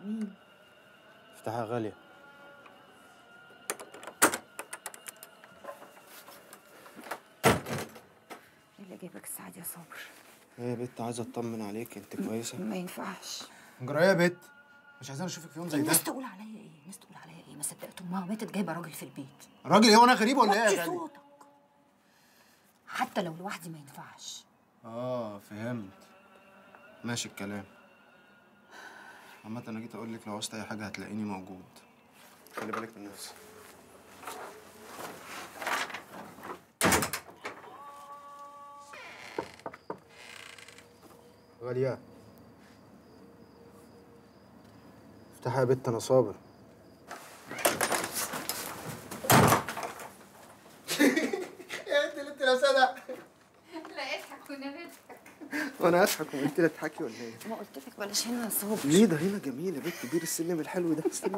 مين؟ افتحها غالية ايه اللي جايبك الساعة دي يا صابر؟ ايه يا بت عايزة اطمن عليك انت كويسة ما ينفعش جرايه يا بت مش عايزين اشوفك في يوم زي ده الناس تقول عليا ايه؟ الناس تقول عليا ايه؟ ما صدقت امها ماتت جايبه راجل في البيت راجل ايه وانا غريب ولا ايه وطي يا غالي صوتك حتى لو لوحدي ما ينفعش اه فهمت ماشي الكلام عامة انا جيت اقول لك لو عوزت اي حاجة هتلاقيني موجود خلي بالك من نفسك غالية افتحها يا بت انا صابر يا انت اللي انت لابسها ده لا اضحك ونبت وانا اضحك وانت اللي تضحكي ولا ايه؟ ما قلت لك بلاش هنا يا صابر ليه ده هنا جميل يا بت بير السلم الحلو ده استنى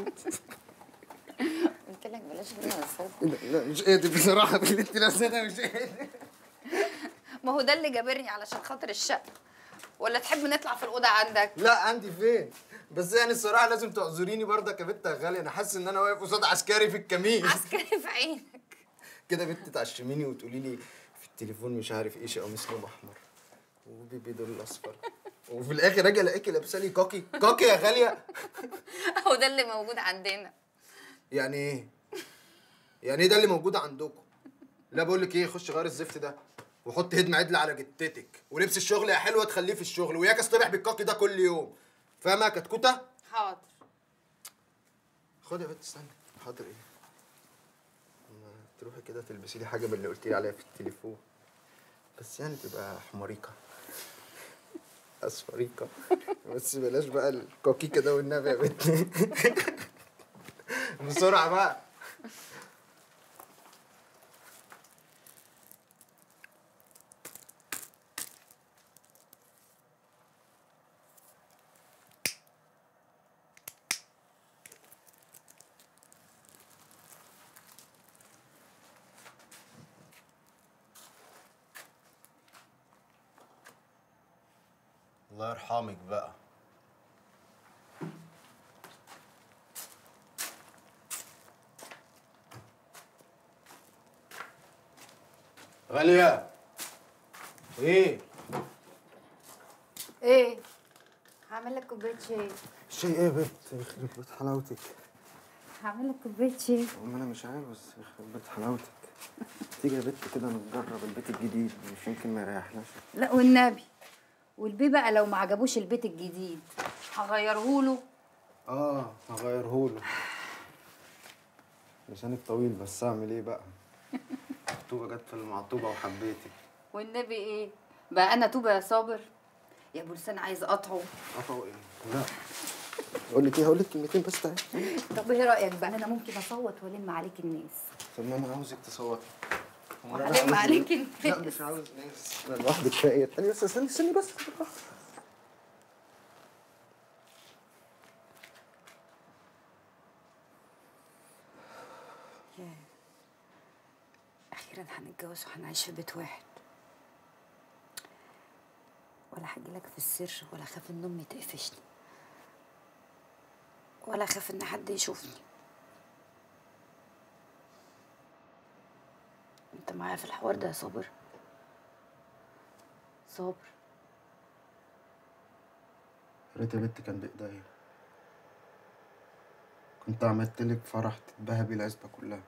قلت لك بلاش هنا يا صابر لا لا مش قادر بصراحة باللي انت لابساه ده مش قادر ما هو ده اللي جابرني علشان خاطر الشقة ولا تحب نطلع في الأوضة عندك؟ لا عندي فين؟ بس يعني الصراحة لازم تعذريني برضك يا بت يا غالي أنا حاسس إن أنا واقف قصاد عسكري في الكمين عسكري في عينك كده بنت تعشميني وتقولي لي في التليفون مش عارف ايه قميص لون احمر وبيبي دول الاصفر وفي الاخر اجي الاقيكي لابسه لي كاكي كاكي يا غاليه هو ده اللي موجود عندنا يعني ايه يعني ايه ده اللي موجود عندكم لا بقول لك ايه خش غير الزفت ده وحط هدمه عدله على جتتك ولبس الشغل يا حلوه تخليه في الشغل وياك اصطبح بالكاكي ده كل يوم فاهمه يا كتكوته حاضر خد يا بنت استنى حاضر ايه ما تروحي كده تلبسي لي حاجه من اللي قلتي لي عليها في التليفون بس يعني تبقى حماريكه اصفريكه بس بلاش بقى الكوكي كده والنبي يا بنت بسرعه بقى الله يرحمك بقى غالية ايه ايه؟ هعمل لك كوباية شاي شيء ايه يا بنت يخرب بيت حلاوتك هعمل لك كوباية شاي ما انا مش عاوز يخرب بيت حلاوتك تيجي يا بنت كده نجرب البيت الجديد مش يمكن ما يريحناش لا والنبي والبي بقى لو ما عجبوش البيت الجديد هغيره له اه هغيرهوله لسانك طويل بس اعمل ايه بقى الطوبة جت في المعطوبة وحبيتك والنبي ايه؟ بقى انا توبه يا صابر يا ابو لسان عايز اقطعه قطعوا ايه؟ لا اقول لك ايه هقول لك كلمتين بس تعالي طب ايه رايك بقى انا ممكن اصوت والم عليك الناس طب ما انا عاوزك تصوتي هو أنا وهلم عاوز- عليك لا الناس مش عاوز ناس انا لوحدي كفايه استني بس استني استني بس ياه. اخيرا هنتجوز وهنعيش في بيت واحد ولا هجيلك في السر ولا اخاف ان امي تقفشني ولا اخاف ان حد يشوفني انت معايا في الحوار ده يا صابر صابر يا ريت يا بنت كان بايديا كنت عملت لك فرح تتباهى بيه العزبه كلها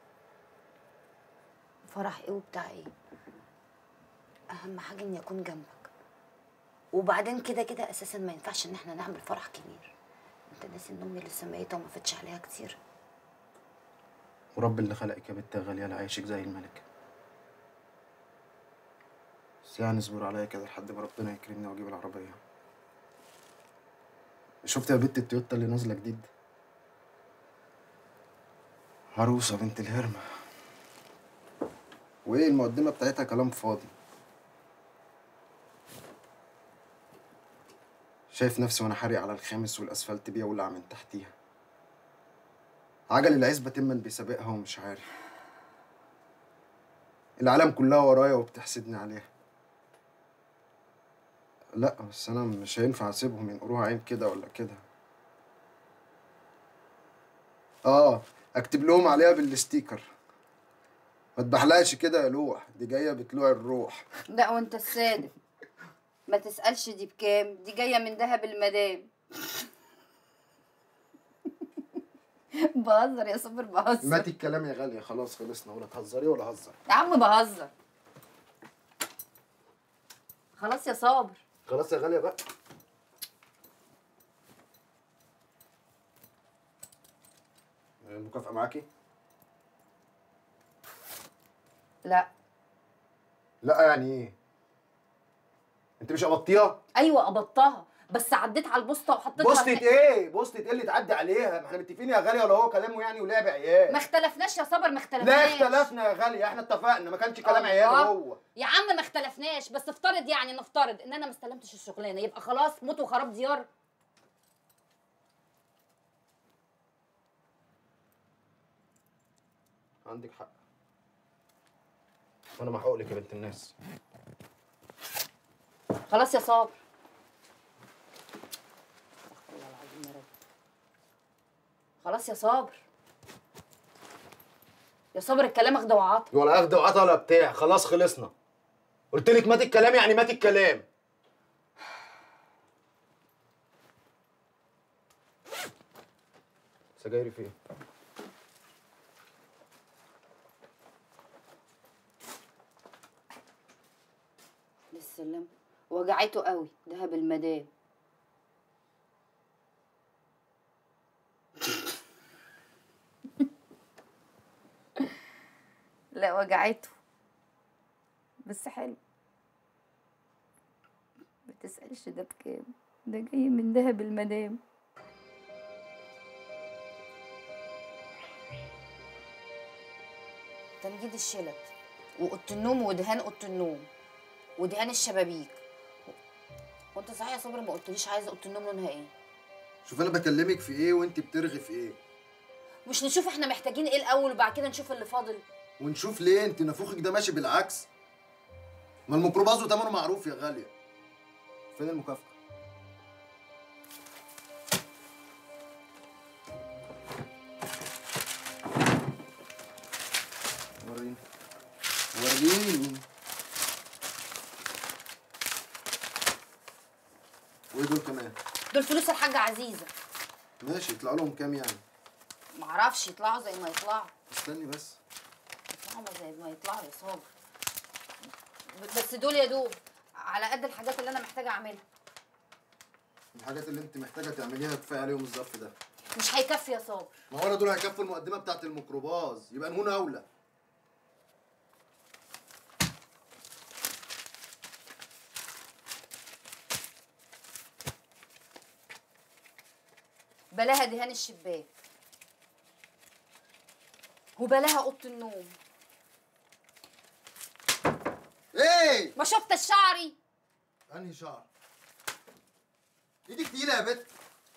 فرح ايه وبتاع ايه اهم حاجه اني اكون جنبك وبعدين كده كده اساسا ما ينفعش ان احنا نعمل فرح كبير انت ناسي ان امي لسه ميته وما فاتش عليها كتير ورب اللي خلقك يا بنت يا غاليه لعيشك زي الملكه بس يعني اصبر عليا كده لحد ما ربنا يكرمني واجيب العربيه شفت يا بنت التويوتا اللي نازله جديد عروسه بنت الهرمه وايه المقدمه بتاعتها كلام فاضي شايف نفسي وانا حارق على الخامس والاسفلت بيولع من تحتيها عجل العزبة تما بيسابقها ومش عارف العالم كلها ورايا وبتحسدني عليها لا بس انا مش هينفع اسيبهم ينقروها عين كده ولا كده اه اكتب لهم عليها بالستيكر ما تبحلقش كده يا لوح دي جايه بطلوع الروح لا وانت السادة ما تسألش دي بكام دي جاية من دهب المدام بهزر يا صابر بهزر ماتي الكلام يا غاليه خلاص خلصنا ولا تهزري ولا هزر يا عم بهزر خلاص يا صابر خلاص يا غاليه بقى المكافأة معاكي؟ لا لا يعني ايه؟ انت مش قبضتيها؟ ايوه قبضتها بس عديت على البوسطه وحطيتها بوستة في- ايه؟ بوستة ايه اللي تعدي عليها؟ ما احنا متفقين يا غاليه ولا هو كلامه يعني ولعب عيال ما اختلفناش يا صابر ما لا اختلفناش اختلفنا يا غاليه احنا اتفقنا ما كانش كلام عيال الله. هو يا عم ما اختلفناش بس افترض يعني نفترض ان انا ما استلمتش الشغلانه يبقى خلاص موت وخراب ديار عندك حق وانا محقوق لك يا بنت الناس خلاص يا صابر الله العظيم يا رب. خلاص يا صابر يا صابر الكلام اخده وعطا ولا اخد وعطا ولا بتاع خلاص خلصنا قلت لك مات الكلام يعني مات الكلام سجايري فين؟ للسلام وجعته قوي دهب المدام لا وجعته بس حلو ما تسألش ده بكام ده جاي من دهب المدام تنجيد الشلت وأوضة النوم ودهان أوضة النوم ودهان الشبابيك وانت صحيح يا صبري ما قلتليش عايزه اوضه النوم لونها ايه شوف انا بكلمك في ايه وانت بترغي في ايه مش نشوف احنا محتاجين ايه الاول وبعد كده نشوف اللي فاضل ونشوف ليه انت نافوخك ده ماشي بالعكس ما الميكروباص وتمنه معروف يا غاليه فين المكافأة؟ وريني وريني وايه دول كمان؟ دول فلوس الحاجه عزيزه ماشي يطلع لهم كام يعني؟ معرفش يطلعوا زي ما يطلعوا استني بس يطلعوا زي ما يطلعوا يا صابر بس دول يا دوب على قد الحاجات اللي انا محتاجه اعملها الحاجات اللي انت محتاجه تعمليها كفايه عليهم الظرف ده مش هيكفي يا صابر ما هو انا دول هيكفوا المقدمه بتاعت الميكروباص يبقى نهون اولى بلاها دهان الشباك وبلاها اوضه النوم ايه ما شفت شعري انهي شعر ايدك تقيله يا بت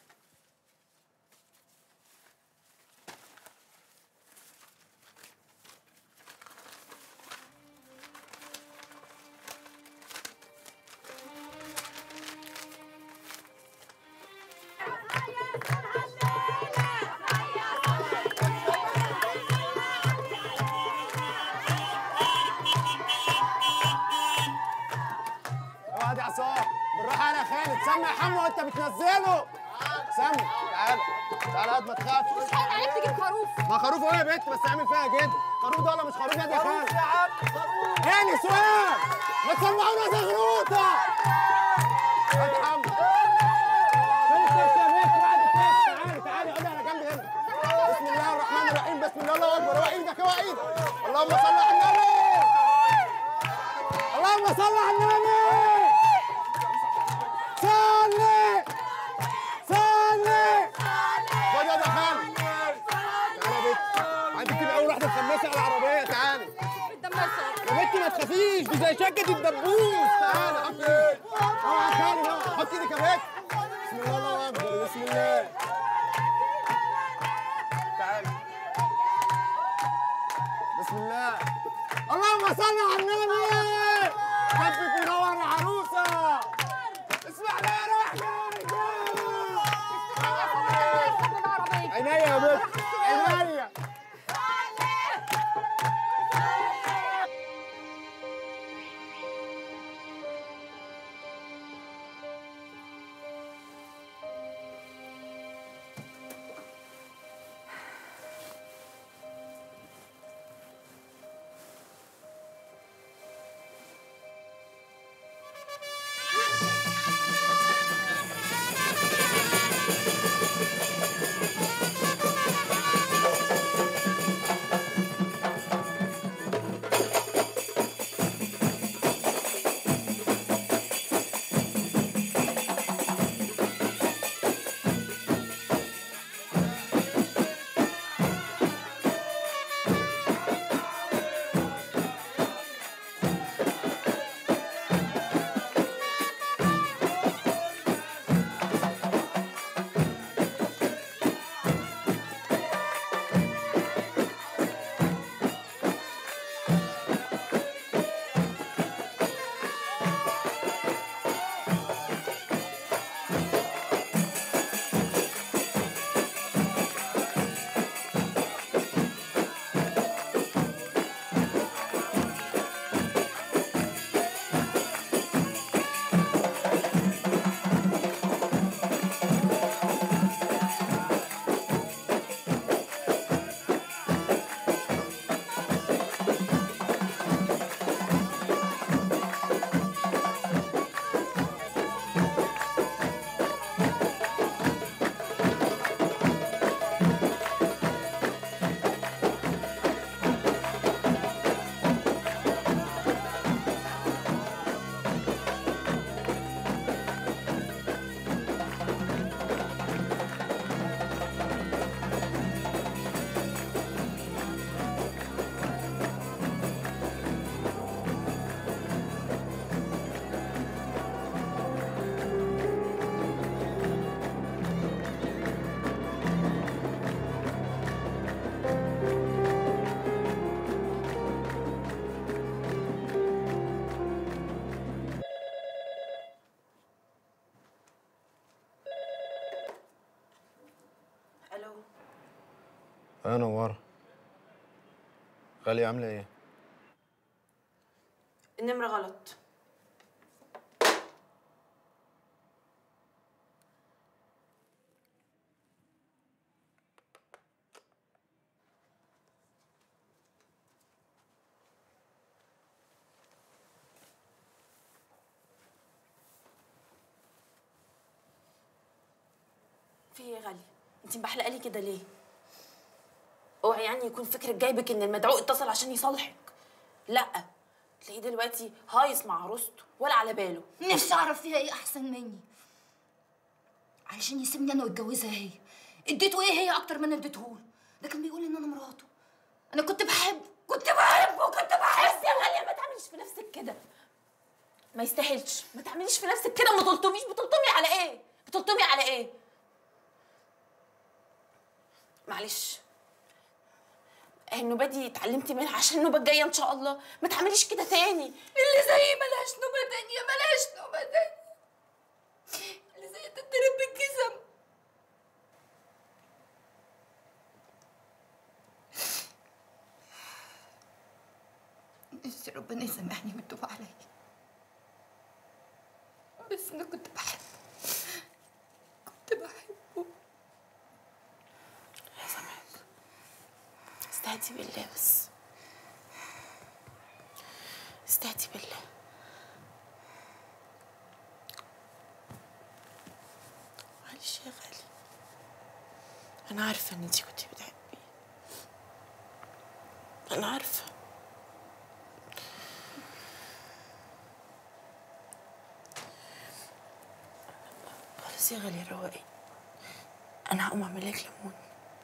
اقعد يا عصام بالراحه يا خالد سمي يا حمو وانت بتنزله سمي تعالى تعالى قد ما تخافش مش عليك تجيب خروف ما خروف اهو يا بنت بس اعمل فيها كده خروف ده ولا مش خروف يا دي خالد يا عم خروف هاني سؤال ما تسمعونا زغروطه هات يا حمو فين الكرسي يا بنت بعد الكرسي تعالي تعالي اقعدي على جنب هنا بسم الله الرحمن الرحيم بسم الله الله اكبر هو ايدك هو ايدك اللهم صل على النبي اللهم صل على النبي صلي صلي خد يا خالد تعالى يا بنت عندك تبقى اول واحده تخمسي على العربيه تعالي يا بنتي ما تخافيش دي زي شكه الدبوس تعالى حط ايدك اوعى يا خالد بقى. حط ايدك يا بنت بسم الله الله اكبر بسم الله تعالى بسم الله اللهم صل على النبي حبك منور يا عروسه اسمع لي يا روحي يا رجاله عينيا يا بنت عينيا يا نوارة غالية عاملة ايه؟ النمرة غلط في ايه يا غالية؟ انت محلقة لي كده ليه؟ اوعي يعني يكون فكرك جايبك ان المدعو اتصل عشان يصالحك لا تلاقيه دلوقتي هايص مع عروسته ولا على باله نفسي اعرف فيها ايه احسن مني علشان يسيبني انا ويتجوزها هي اديته ايه هي اكتر من اديتهوله ده كان بيقول ان انا مراته انا كنت بحبه كنت بحبه كنت بحبه بس يا غالية ما تعمليش في نفسك كده ما يستاهلش ما تعمليش في نفسك كده ما تلطميش بتلطمي على ايه بتلطمي على ايه معلش النوبة دي اتعلمتي منها عشان النوبة الجاية إن شاء الله ما تعمليش كده تاني اللي زي ملهاش نوبة تانية ملهاش نوبة تانية اللي زي تتضرب بالجزم نفسي ربنا يسامحني ويتوب عليا بس انا كنت بحبه كنت بحبه يا سامحك استهدي بالله بس استهدي بالله معلش يا غالي انا عارفه ان انتي كنتي بتحبيه انا عارفه خلاص يا غالي روقي انا هقوم اعمل لك ليمون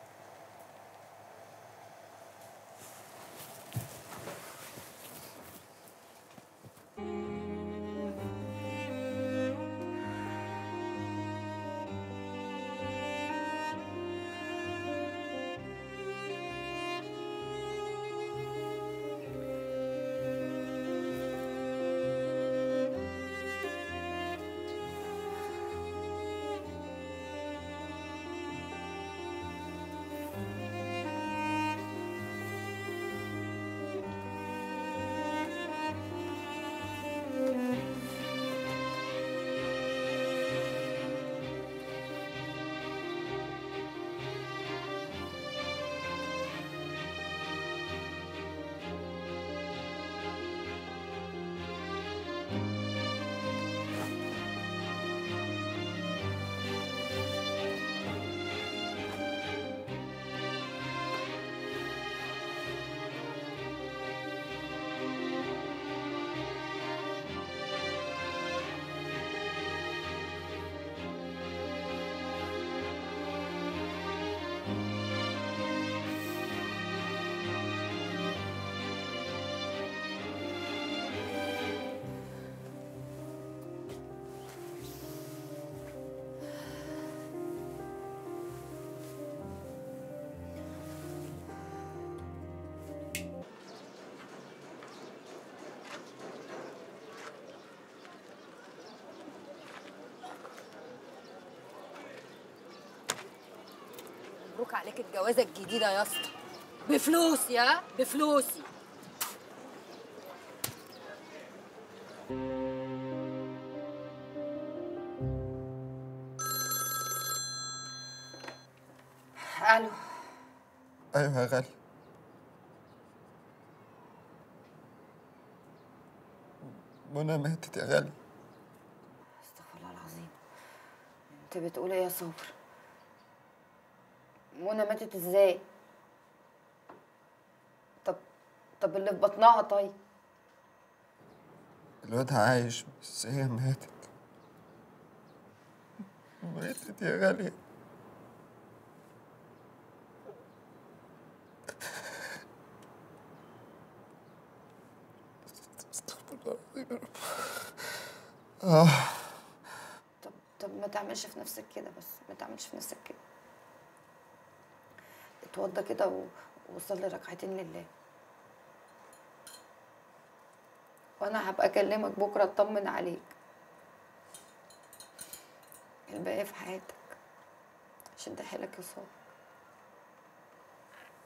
مبروك عليك الجوازة الجديدة يا اسطى بفلوسي ها بفلوسي الو ايوه يا غالي منى ماتت يا غالي استغفر الله العظيم انت بتقول ايه يا صابر منى ماتت ازاي طب طب اللي في بطنها طيب الواد عايش بس هي ماتت ماتت يا غالية استغفر الله العظيم يا رب آه طب طب ما تعملش في نفسك كده بس ما تعملش في نفسك كده اتوضى كده و... وصلي ركعتين لله وانا هبقى اكلمك بكره اطمن عليك الباقي في حياتك عشان ده حيلك يا صابر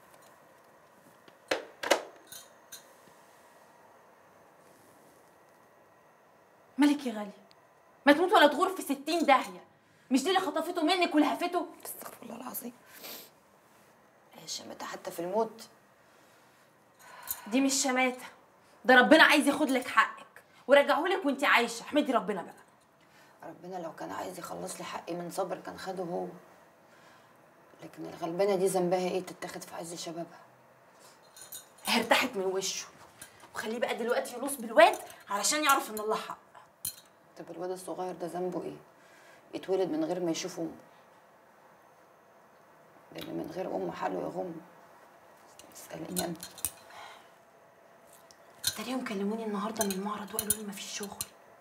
مالك يا غالي ما تموت ولا تغور في ستين داهيه مش دي اللي خطفته منك ولهفته استغفر الله العظيم هي الشماتة حتى في الموت دي مش شماته ده ربنا عايز ياخد لك حقك ورجعهولك وانت عايشه احمدي ربنا بقى ربنا لو كان عايز يخلص لي حقي من صبر كان خده هو لكن الغلبانة دي ذنبها ايه تتاخد في عز شبابها هي ارتاحت من وشه وخليه بقى دلوقتي يلوص بالواد علشان يعرف ان الله حق طب الواد الصغير ده ذنبه ايه يتولد من غير ما يشوف امه لان من غير ام حاله يغم اساليني انا تلاقيهم كلموني النهارده من المعرض وقالوا لي مفيش شغل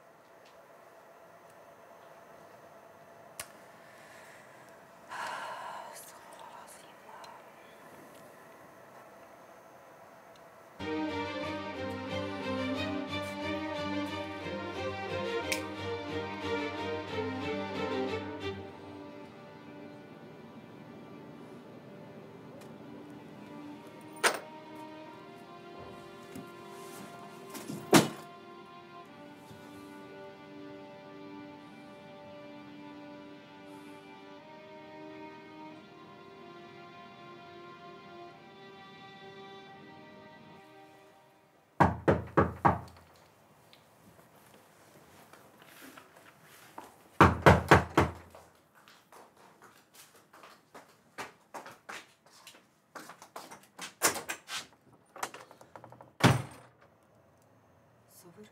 صابر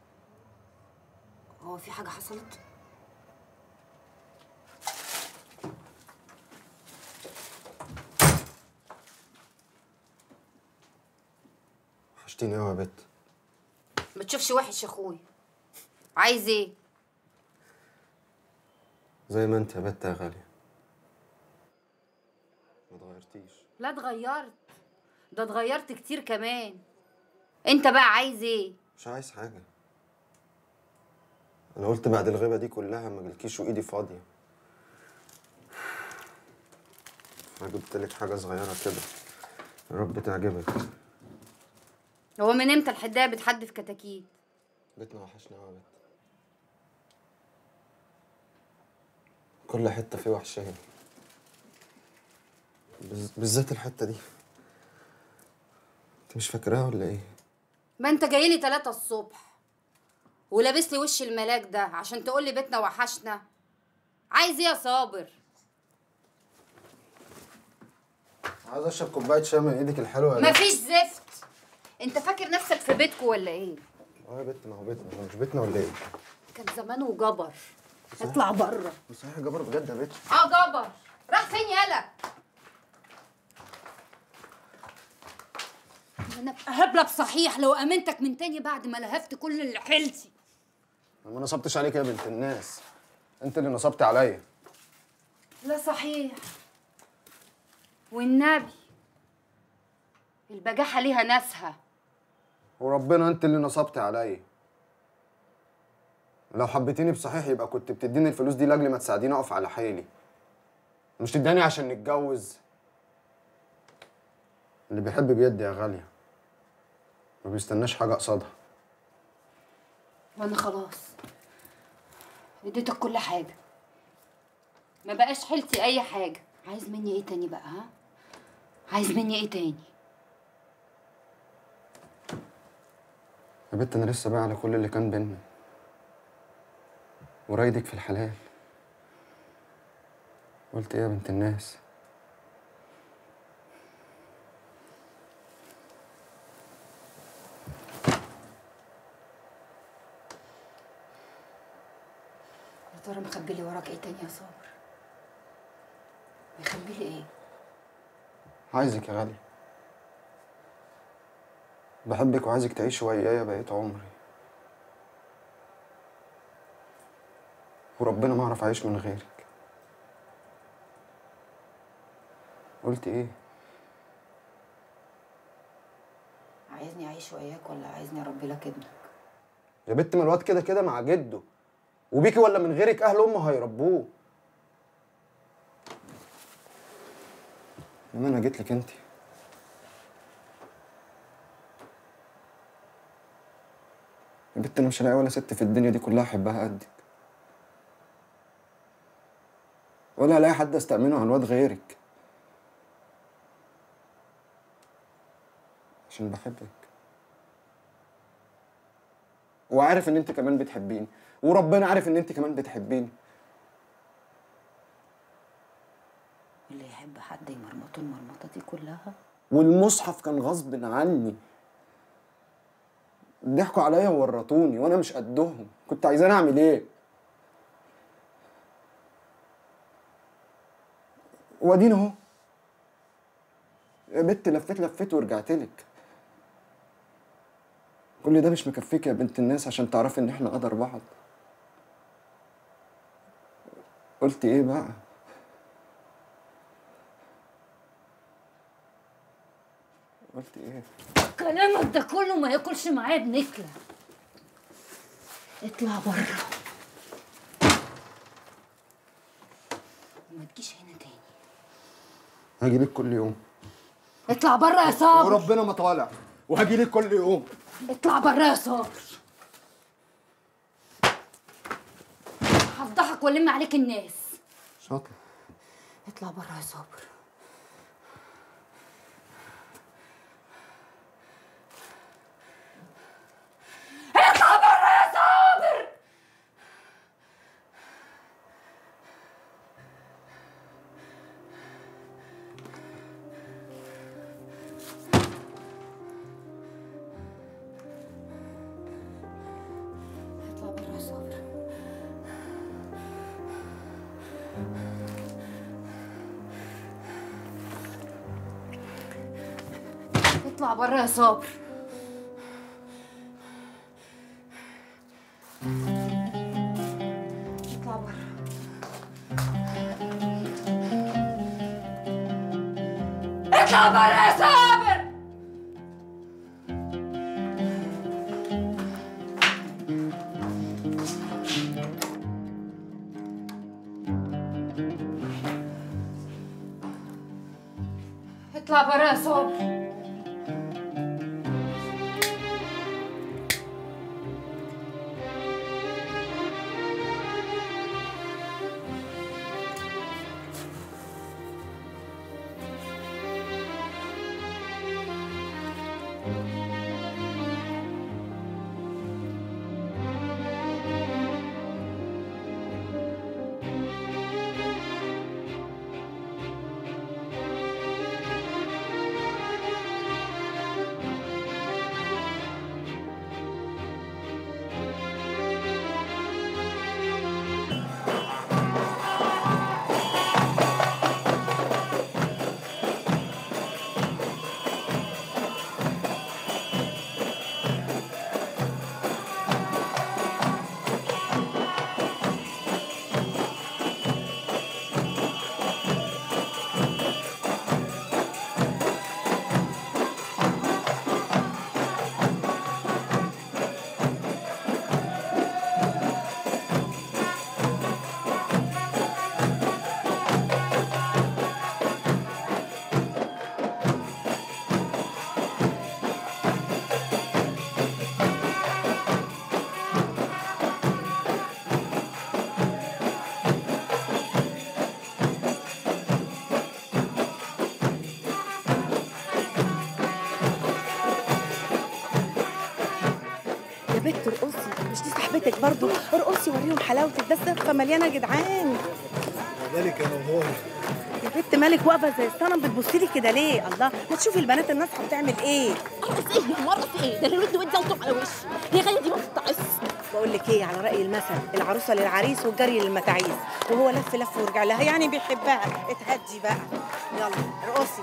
هو في حاجة حصلت؟ وحشتيني قوي يا بت ما تشوفش وحش يا اخوي عايز ايه؟ زي ما انت يا بت يا غالية ما اتغيرتيش لا اتغيرت ده اتغيرت كتير كمان انت بقى عايز ايه؟ مش عايز حاجة أنا قلت بعد الغيبة دي كلها ما جلكيش وإيدي فاضية فجبت لك حاجة صغيرة كده يا رب تعجبك هو من امتى الحدايه بتحدف كتاكيت؟ بيتنا وحشنا قوي يا بت كل حتة فيه وحشاني بز- بالذات الحتة دي انت مش فاكراها ولا ايه؟ ما انت جاي لي 3 الصبح ولابس لي وش الملاك ده عشان تقول لي بيتنا وحشنا عايز ايه يا صابر؟ عايز اشرب كوباية شاي من ايدك الحلوة دي مفيش زفت انت فاكر نفسك في بيتكو ولا ايه؟ اه يا بت ما هو بيتنا هو مش بيتنا ولا ايه؟ كان زمانه جبر اطلع بره صحيح جبر بجد يا بت اه جبر راح فين يالا؟ انا هبلك صحيح لو امنتك من تاني بعد ما لهفت كل اللي حيلتي انا ما نصبتش عليك يا بنت الناس انت اللي نصبت عليا لا صحيح والنبي البجاحة ليها ناسها وربنا انت اللي نصبت عليا لو حبيتيني بصحيح يبقى كنت بتديني الفلوس دي لاجل ما تساعديني اقف على حيلي مش تداني عشان نتجوز اللي بيحب بيدي يا غالية ما بيستناش حاجة قصادها وانا خلاص اديتك كل حاجة ما بقاش حيلتي اي حاجة عايز مني ايه تاني بقى ها عايز مني ايه تاني يا بنت انا لسه بقى على كل اللي كان بينا ورايدك في الحلال قلت ايه يا بنت الناس يا ترى مخبي لي وراك ايه تاني يا صابر مخبي لي ايه عايزك يا غالي بحبك وعايزك تعيش ويايا بقيت عمري وربنا ما اعرف اعيش من غيرك قلت ايه عايزني اعيش وياك ولا عايزني اربي لك ابنك يا بنت ما الواد كده كده مع جده وبيكي ولا من غيرك اهل امه هيربوه انما انا جيت لك انت يا بنت انا مش هلاقي ولا ست في الدنيا دي كلها احبها قدك ولا هلاقي حد استأمنه عن واد غيرك عشان بحبك وعارف ان انت كمان بتحبيني وربنا عارف ان انت كمان بتحبيني اللي يحب حد يمرمطه المرمطه دي كلها والمصحف كان غصب عني ضحكوا عليا وورطوني وانا مش قدهم كنت عايزاني اعمل ايه وادينا اهو يا بنت لفيت لفيت ورجعت لك كل ده مش مكفيك يا بنت الناس عشان تعرفي ان احنا قدر بعض قلت ايه بقى قلت ايه كلامك ده كله ما ياكلش معايا بنكله اطلع بره وما تجيش هنا تاني هاجي لك كل يوم اطلع بره يا صابر وربنا ما طالع وهاجي لك كل يوم اطلع بره يا صابر هفضحك والم عليك الناس شاطر اطلع بره يا صابر اطلع بره يا صابر اطلع بره يا صابر اطلع بره يا صابر اطلع بره اطلع بره يا صابر اطلع بره يا صابر يا بنت ارقصي مش دي صاحبتك برضو ارقصي وريهم حلاوتك ده السقفه مليانه يا جدعان مالك يا نهار يا بنت مالك واقفه زي الصنم بتبصي لي كده ليه الله ما تشوفي البنات الناس بتعمل ايه ارقص ايه يا مرقص ايه ده اللي ود ود زلطم على وشي هي غاليه دي ما بتتعص بقول لك ايه على راي المثل العروسه للعريس والجري للمتاعيس وهو لف لف ورجع لها يعني بيحبها اتهدي بقى يلا ارقصي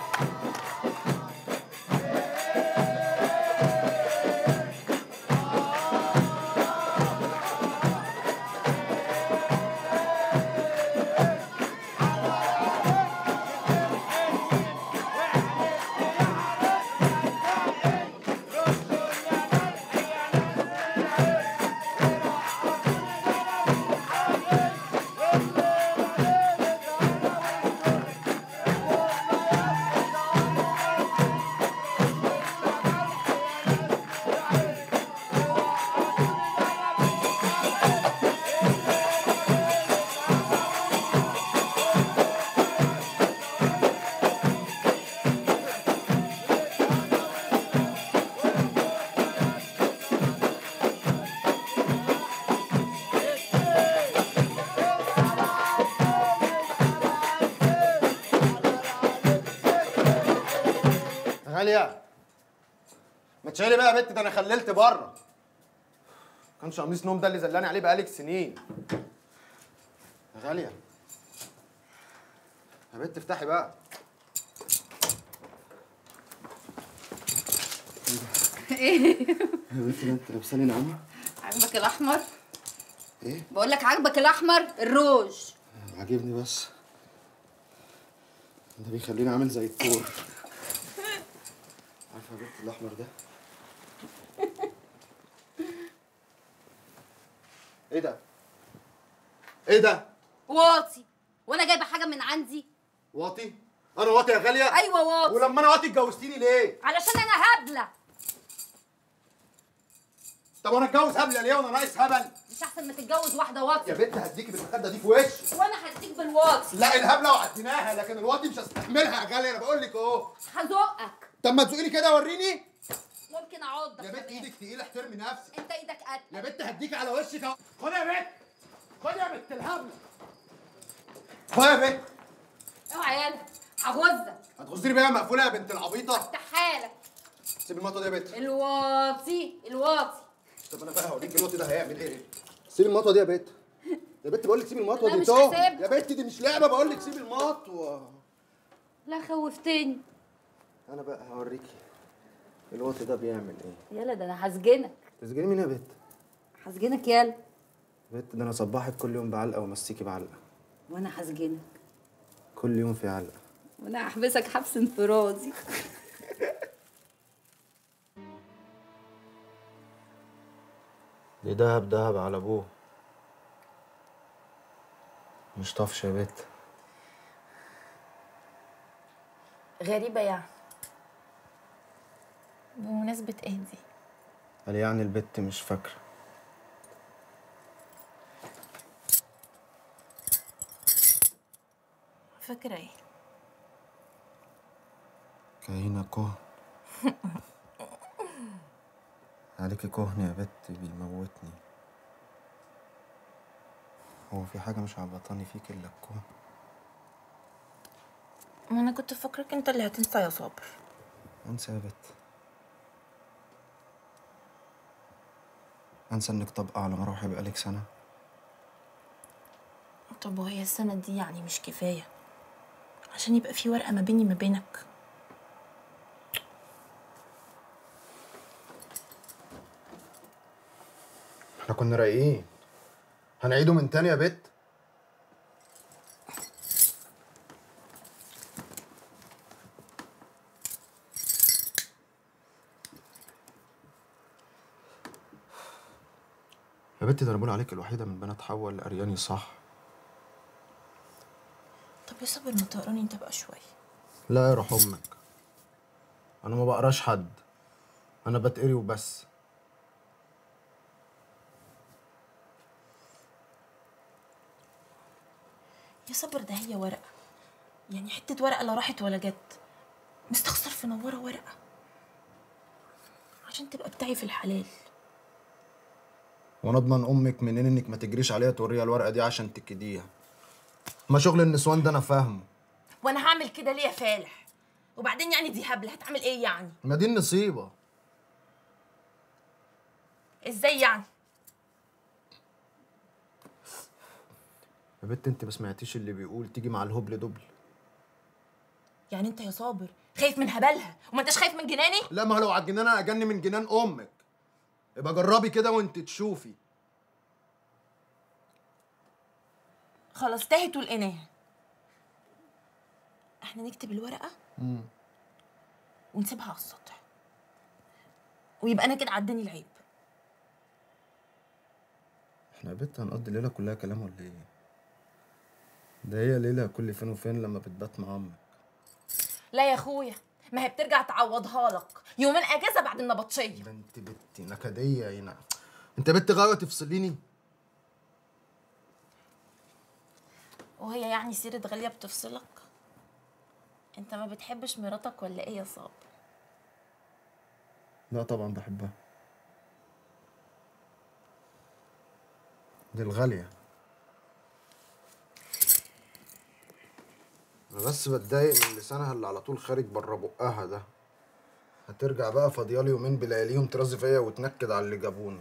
غاليه ما تشيلي بقى يا بت ده انا خللت بره كانش قميص نوم ده اللي زلاني عليه بقالك سنين يا غاليه يا بت افتحي بقى ايه يا بت ده انت لابساني نعمه عاجبك الاحمر ايه بقول لك عاجبك الاحمر الروج عاجبني بس ده بيخليني عامل زي الثور عارفه يا بت الاحمر ده ايه ده ايه ده واطي وانا جايبه حاجه من عندي واطي انا واطي يا غاليه ايوه واطي ولما انا واطي اتجوزتيني ليه علشان انا هبله طب وانا اتجوز هبله ليه وانا ناقص هبل مش احسن ما تتجوز واحده يا واطي بنت هديكي بالمخده دي في وشك وانا هديك بالواطي لا الهبله وعديناها لكن الواطي مش هستحملها يا غاليه انا بقول لك اهو هزقك طب ما تزقيني كده وريني ممكن اعضك يا بنت كمان. ايدك تقيله احترمي نفسك انت ايدك قد يا بنت هديكي على وشك اهو خد يا بنت خد يا بنت الهبله خد يا بنت اوعى يلا هغزك هتغزيني بيها مقفوله يا بنت العبيطه تعالى سيب المطوه دي يا بنت الواطي الواطي طب انا بقى هوريك الوطي ده هيعمل ايه سيب المطوه دي يا بنت يا بنت بقول لك سيب المطوه لا دي مش تو. هسيبها. يا بنت دي مش لعبه بقول لك سيب المطوه لا خوفتني انا بقى هوريكي الوطي ده بيعمل ايه يلا ده انا هسجنك تسجلي مين يا بنت هسجنك يلا بنت ده انا صباحك كل يوم بعلقه ومسيكي بعلقه وانا هسجنك كل يوم في علقه وانا هحبسك حبس انفرادي دي دهب دهب على ابوه مش طفش يا بت غريبة يعني بمناسبة ايه دي؟ قال يعني البت مش فاكره فاكرة ايه؟ كاينة كهن عليكي كهن يا بت بيموتني هو في حاجة مش عبطاني فيك إلا الكهن ما انا كنت فاكرك انت اللي هتنسى يا صابر انسى يا بت انسى انك طبقة على مراحل بقالك سنة طب وهي السنة دي يعني مش كفاية عشان يبقى في ورقة ما بيني ما بينك احنا كنا رايقين هنعيده من تاني يا بت يا بت ده انا بقول عليك الوحيدة من بنات حواء اللي قرياني صح طب يا صابر ما تقراني انت بقى شوية لا يا روح امك انا ما بقراش حد انا بتقري وبس يا صابر ده هي ورقة يعني حتة ورقة لا راحت ولا جت مستخسر في نورة ورقة عشان تبقى بتاعي في الحلال وانا اضمن امك منين انك ما تجريش عليها توريها الورقه دي عشان تكديها ما شغل النسوان ده انا فاهمه وانا هعمل كده ليه يا فالح وبعدين يعني دي هبلة هتعمل ايه يعني ما دي النصيبه ازاي يعني يا بت انت ما سمعتيش اللي بيقول تيجي مع الهبل دبل يعني انت يا صابر خايف من هبلها وما انتش خايف من جناني لا ما هو لو على الجنان انا اجن من جنان امك يبقى جربي كده وانت تشوفي خلاص تاهت ولقيناها احنا نكتب الورقة ونسيبها على السطح ويبقى انا كده عداني العيب احنا يا بت هنقضي الليله كلها كلام ولا ايه ده هي ليله كل فين وفين لما بتبات مع امك لا يا اخويا ما هي بترجع تعوضها لك يومين اجازه بعد النبطشيه ده انت بنت نكديه هنا انت بنت غاويه تفصليني وهي يعني سيره غاليه بتفصلك انت ما بتحبش مراتك ولا ايه يا صاب لا طبعا بحبها دي الغالية أنا بس بتضايق من لسانها اللي على طول خارج بره بقها ده هترجع بقى فاضيالي يومين بلياليهم ترازي فيا وتنكد على اللي جابوني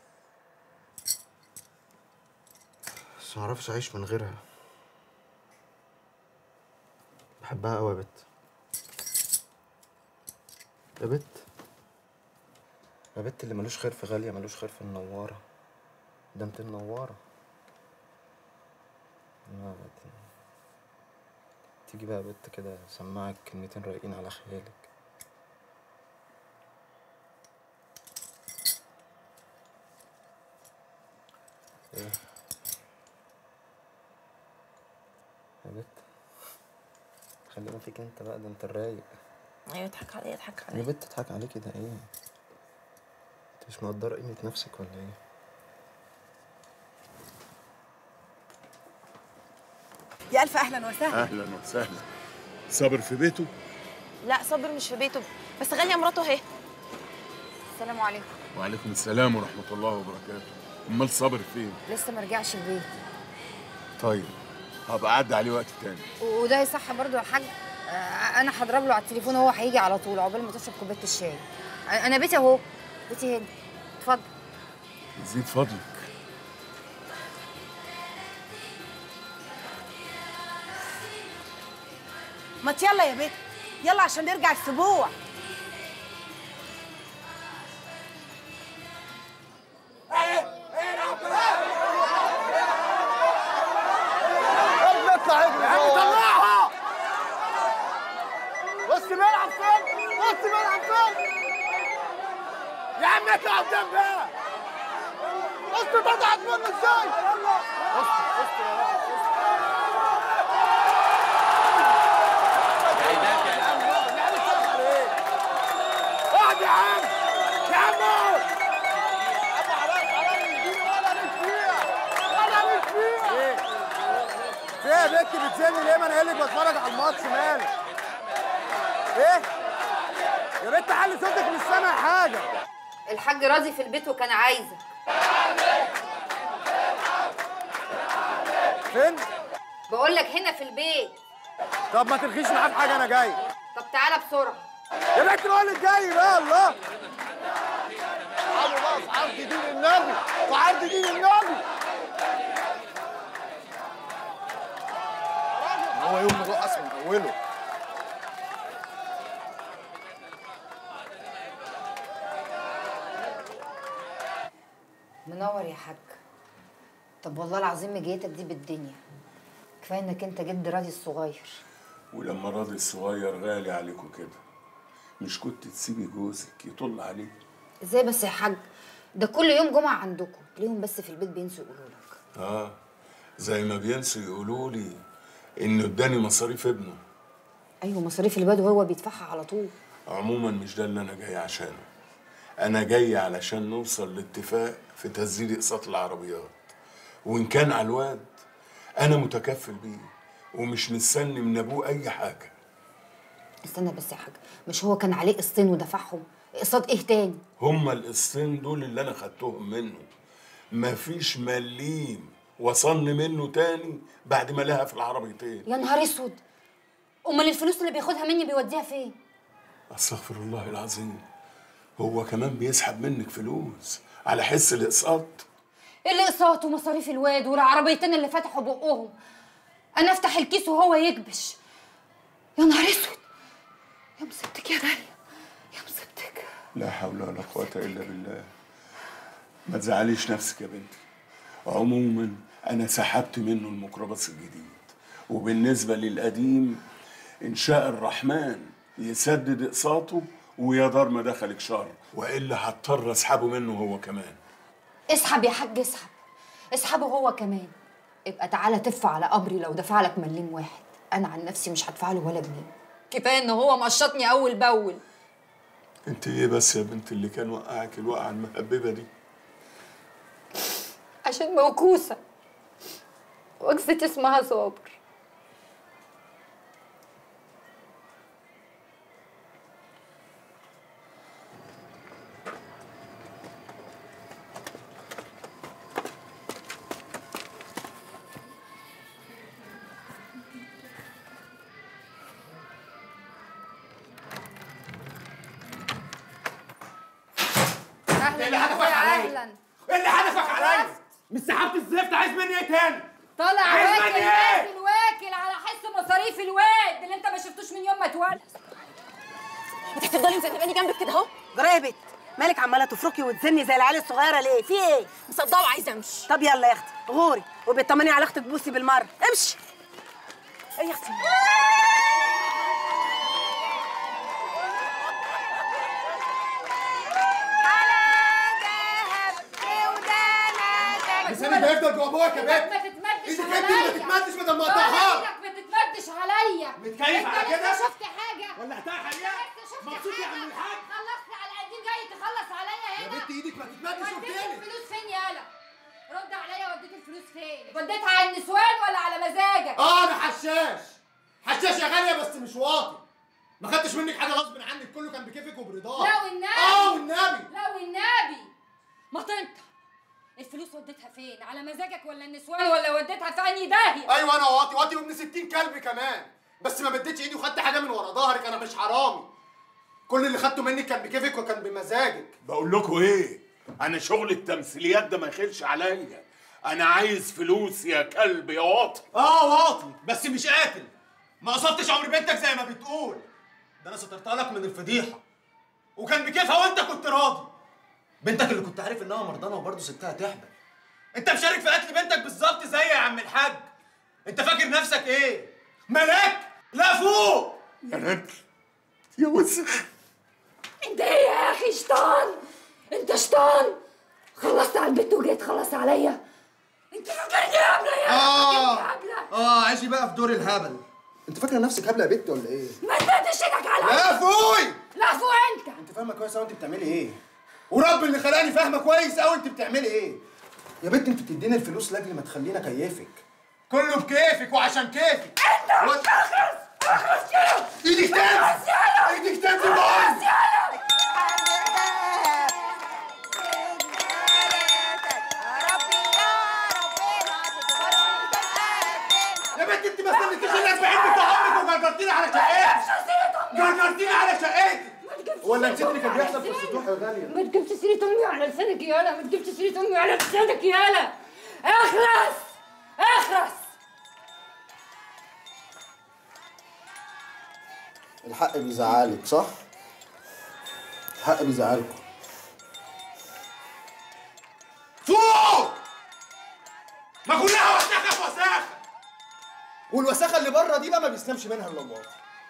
بس معرفش اعيش من غيرها بحبها قوي يا بت يا بت يا بت اللي ملوش خير في غالية ملوش خير في النوارة ده انت النوارة ما بت- تيجي بقى يا بت كده سمعك كلمتين رايقين على خيالك ايه يا بت خلينا فيك انت بقى ده انت الرايق ايوه اضحك عليا اضحك يا عليا بت تضحك عليكي ده ايه انت مش مقدرة قيمة نفسك ولا ايه يا الف اهلا وسهلا اهلا وسهلا صابر في بيته لا صابر مش في بيته بس غاليه مراته اهي السلام عليكم وعليكم السلام ورحمه الله وبركاته امال صابر فين لسه ما رجعش البيت طيب هبقى اعدي عليه وقت تاني وده يصح برضو يا حاج آه، انا هضرب له على التليفون وهو هيجي على طول عقبال ما تشرب كوبايه الشاي انا بيتي اهو بيتي هنا اتفضل يزيد فضلك ما يلا يا بنت يلا عشان نرجع الاسبوع اطلع اجري يا عم طلعها بص بيلعب فين بص بيلعب فين يا عم اطلع قدام بقى بص تضعت منه ازاي يلا اقعد يا عم يا عم اقعد ابو حرام حرام يديني ولا مش فيها ولا مش فيها في ايه يا بنت بتزني ليه ما انا قايل لك بتفرج على الماتش مالك ايه يا بنت علي صوتك مش سامع حاجه الحاج راضي في البيت وكان عايزك فين بقول لك هنا في البيت طب ما ترخيش معاه في حاجه انا جاي طب تعالى بسرعه يا بنت بقول لك جاي بقى الله تعالوا بقى في عرض دين النبي في عرض دين النبي هو يوم نروح اصلا من اوله منور يا حاج طب والله العظيم مجيتك دي بالدنيا كفايه انك انت جد راضي الصغير ولما راضي الصغير غالي عليكم كده مش كنت تسيبي جوزك يطل عليك ازاي بس يا حاج ده كل يوم جمعه عندكم ليهم بس في البيت بينسوا يقولوا لك اه زي ما بينسوا يقولوا لي انه اداني مصاريف ابنه ايوه مصاريف الواد وهو بيدفعها على طول عموما مش ده اللي انا جاي عشانه انا جاي علشان نوصل لاتفاق في تسديد اقساط العربيات وان كان على الواد انا متكفل بيه ومش مستني من ابوه اي حاجه استنى بس يا حاج مش هو كان عليه قسطين ودفعهم اقساط ايه تاني هما القسطين دول اللي انا خدتهم منه مفيش مليم وصلني منه تاني بعد ما لها في العربيتين يا نهار اسود امال الفلوس اللي بياخدها مني بيوديها فين استغفر الله العظيم هو كمان بيسحب منك فلوس على حس الاقساط الاقساط ومصاريف الواد والعربيتين اللي فتحوا بقهم انا افتح الكيس وهو يكبش يا نهار اسود يا مصيبتك يا غاليه يا مصيبتك لا حول ولا قوة إلا بالله ما تزعليش نفسك يا بنتي عموما أنا سحبت منه الميكروباص الجديد وبالنسبة للقديم إن شاء الرحمن يسدد أقساطه ويا دار ما دخلك شر وإلا هضطر أسحبه منه هو كمان اسحب يا حاج اسحب اسحبه هو كمان ابقى تعالى تف على قبري لو دفع لك مليم واحد انا عن نفسي مش هدفع له ولا جنيه كفايه ان هو مقشطني اول باول أنت إيه بس يا بنت اللي كان وقعك الوقعة المهببة دي عشان موكوسه وكسة اسمها صابر ايه اللي حدفك عليا؟ اهلا ايه اللي حدفك عليا؟ مش سحبت الزفت عايز مني ايه تاني؟ طالع عايز واكل مني ايه؟ واكل واكل على حس مصاريف الواد اللي انت ما شفتوش من يوم ما اتولد انت هتفضلي مزنقاني جنبك كده اهو جرى يا بت مالك عماله تفركي وتزني زي العيال الصغيره ليه في ايه مصدقه وعايزه امشي طب يلا يا اختي غوري وبتطمني على اختك بوسي بالمره امشي ايه يا اختي لساني بيفضل جوه بوقك يا بنت ما تتمدش ايدك انت اللي ما عليا تتمدش بدل ما اقطعها ايدك ما تتمدش عليا متكيف انت على لسه كده؟ شفت حاجه ولعتها انت حقيقة؟ لسه شفت مبسوط يا حاجه عم الحاج؟ خلصت على القديم جاي تخلص عليا يا هنا بنت ايدك ما تتمدش وديت قدامي الفلوس فين يالا رد عليا وديت الفلوس فين وديتها على النسوان ولا على مزاجك اه انا حشاش حشاش يا غاليه بس مش واطي ما خدتش منك حاجه غصب عنك كله كان بكيفك وبرضاك لا والنبي. اه والنبي لا والنبي ما تنطق الفلوس وديتها فين على مزاجك ولا النسوان ولا وديتها في انهي داهيه ايوه انا واطي واطي وابن 60 كلب كمان بس ما مديتش ايدي وخدت حاجه من ورا ظهرك انا مش حرامي كل اللي خدته منك كان بكيفك وكان بمزاجك بقول لكم ايه انا شغل التمثيليات ده ما يخلش عليا انا عايز فلوس يا كلب يا واطي اه واطي بس مش قاتل ما قصدتش عمر بنتك زي ما بتقول ده انا سترتها لك من الفضيحه وكان بكيفها وانت كنت راضي بنتك اللي كنت عارف انها مرضانه وبرضه سبتها تهبل انت مشارك في قتل بنتك بالظبط زي يا عم الحاج انت فاكر نفسك ايه ملاك لا فوق يا رجل يا وسخ انت ايه يا اخي شيطان انت شيطان خلصت على البيت وجيت خلص عليا انت فاكرني هبله يا اه فاكرني هبله اه عايشي بقى في دور الهبل انت فاكره نفسك هبله يا بت ولا ايه ما تمدش ايدك عليا لا فوي لا فوق انت انت فاهمه كويس قوي انت بتعملي ايه ورب اللي خلاني فاهمه كويس قوي انت بتعملي ايه يا بنت انت بتديني الفلوس لاجل ما تخلينا كيفك كله بكيفك وعشان كيفك انت اخرس اخرس كده ايدك تنزل ايدك تنزل بقول يا بنت انت ما استنيتيش ال 40 بتوع امك وجرجرتيني على شقتك جرجرتيني على شقتك ولا نسيت اللي كان بيحصل في السطوح يا غاليه ما تجيبش سيرة امي على لسانك يالا ما تجيبش سيرة امي على لسانك يالا اخرس اخرس الحق بيزعلك صح؟ الحق بيزعلكم فوق! ما كلها وساخة في وساخة والوساخة اللي بره دي بقى ما بيسلمش منها الا الله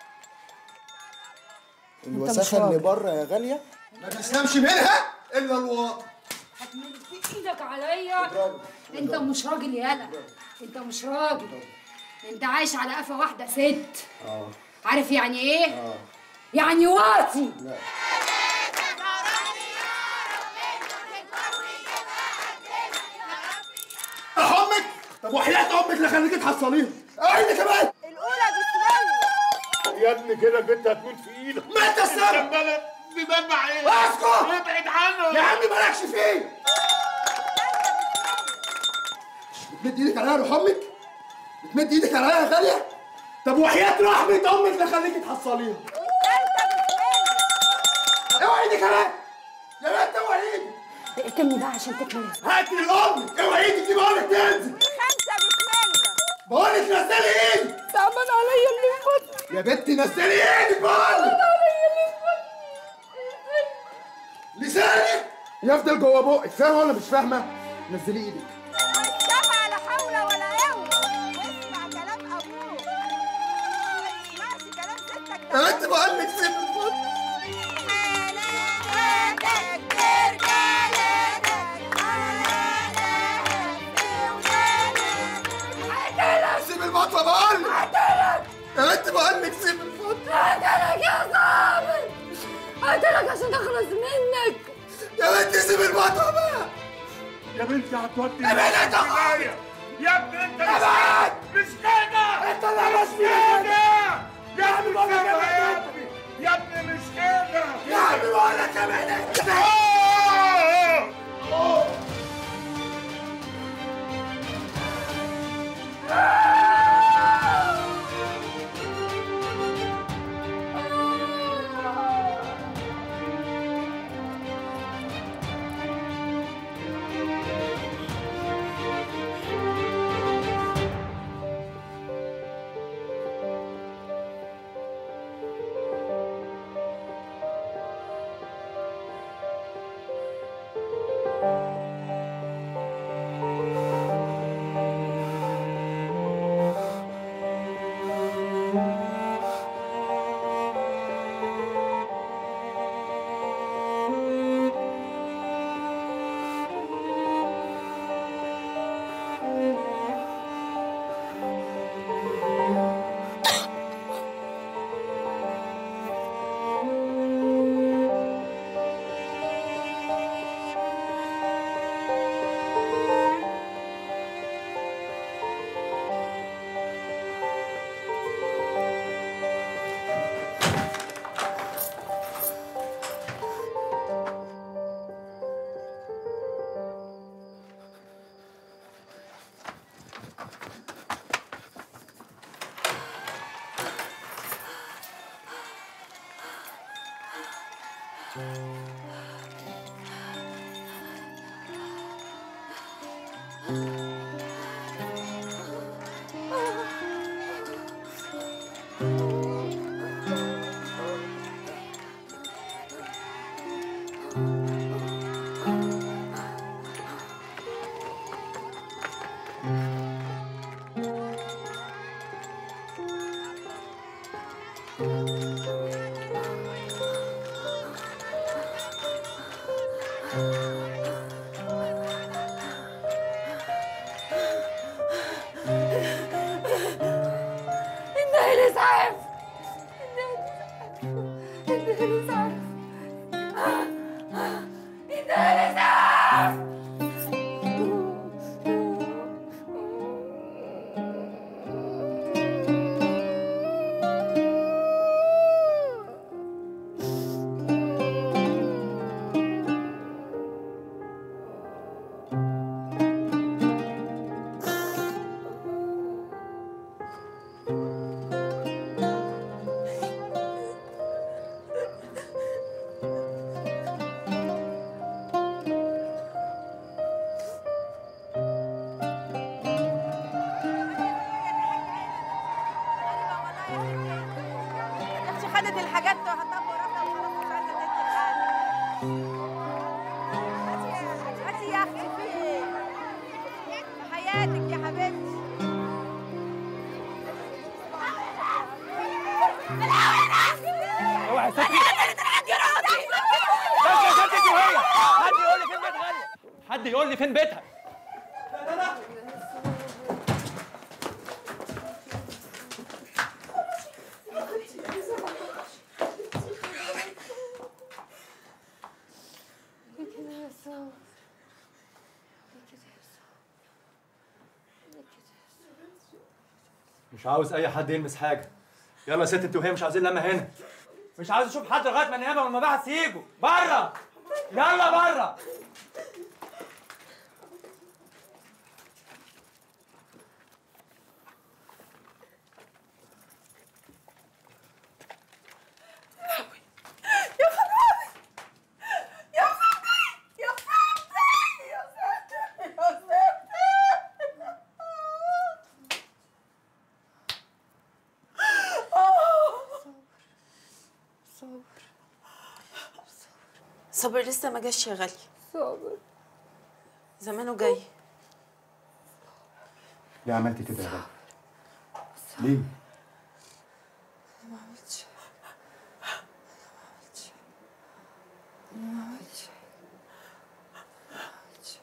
الوساخة اللي بره يا غالية ما بيسلمش منها الا الواطي هتمد ايدك عليا انت مش راجل يالا انت مش راجل انت عايش على قفا واحده ست اه عارف يعني ايه اه يعني واطي لا امك طب وحياة امك اللي خليكي تحصليها عيني كمان الاولى بسم الله يا ابني كده البنت هتموت في ايدك ما انت السبب عماله بيدمع ايه اسكت ابعد عنه يا عم مالكش فيه بتمد ايدك عليا روح امك بتمد ايدك عليا يا غاليه طب وحياة رحمة امك اللي خليكي تحصليها اوعي ايدك عليا يا بنت اوعي ايدك اقتلني بقى عشان تكمل هاتي لامك اوعي ايدك دي بقولك تنزل خمسه بسم الله بقولك نزلي ايدك تعبان عليا اللي في بطني يا بنتي نزلي ايدك بقولك لسانك يفضل جوه بقك فاهمه ولا مش فاهمه نزلي ايدك والسبعه لا حول ولا قوه واسمع كلام ابوك ما تسمعش كلام ستك يا بنت بقولك سيب الفضل سيب المطوه بقولك يا بنت بقولك سيب الفضل قتلك يا صابر قتلك عشان اخلص منك يا بنت سيب المطوه بقى يا بنتي هتودي ابعد انت النهاية. يا ابني انت مش ابعد مش كده انت اللي مش كده يا عم ابني بقول لك كده ابعد يا انت. ابني يا ابني مش كده يا عم بقول لك ابعد انت آه! انتهي الاسعاف انتهي الاسعاف انتهي الاسعاف يا اختي خدت الحاجات وحطها في ورقه وخلاص مش عايزه تدي الحاجه هاتي هاتي يا اختي في ايه؟ في حياتك يا حبيبتي اوعي يا ستي بس يا ستي وهي حد يقول لي فين بيت غاليه حد يقول لي فين بيتها مش عاوز اي حد يلمس حاجه يلا يا ست انت وهي مش عاوزين لما هنا مش عاوز اشوف حد لغايه ما النيابه والمباحث يجوا بره يلا بره صابر لسه ما جاش يا غالي صابر زمانه جاي ليه عملتي كده يا غالي؟ ليه؟ ما عملتش ما عملتش ما عملتش ما عملتش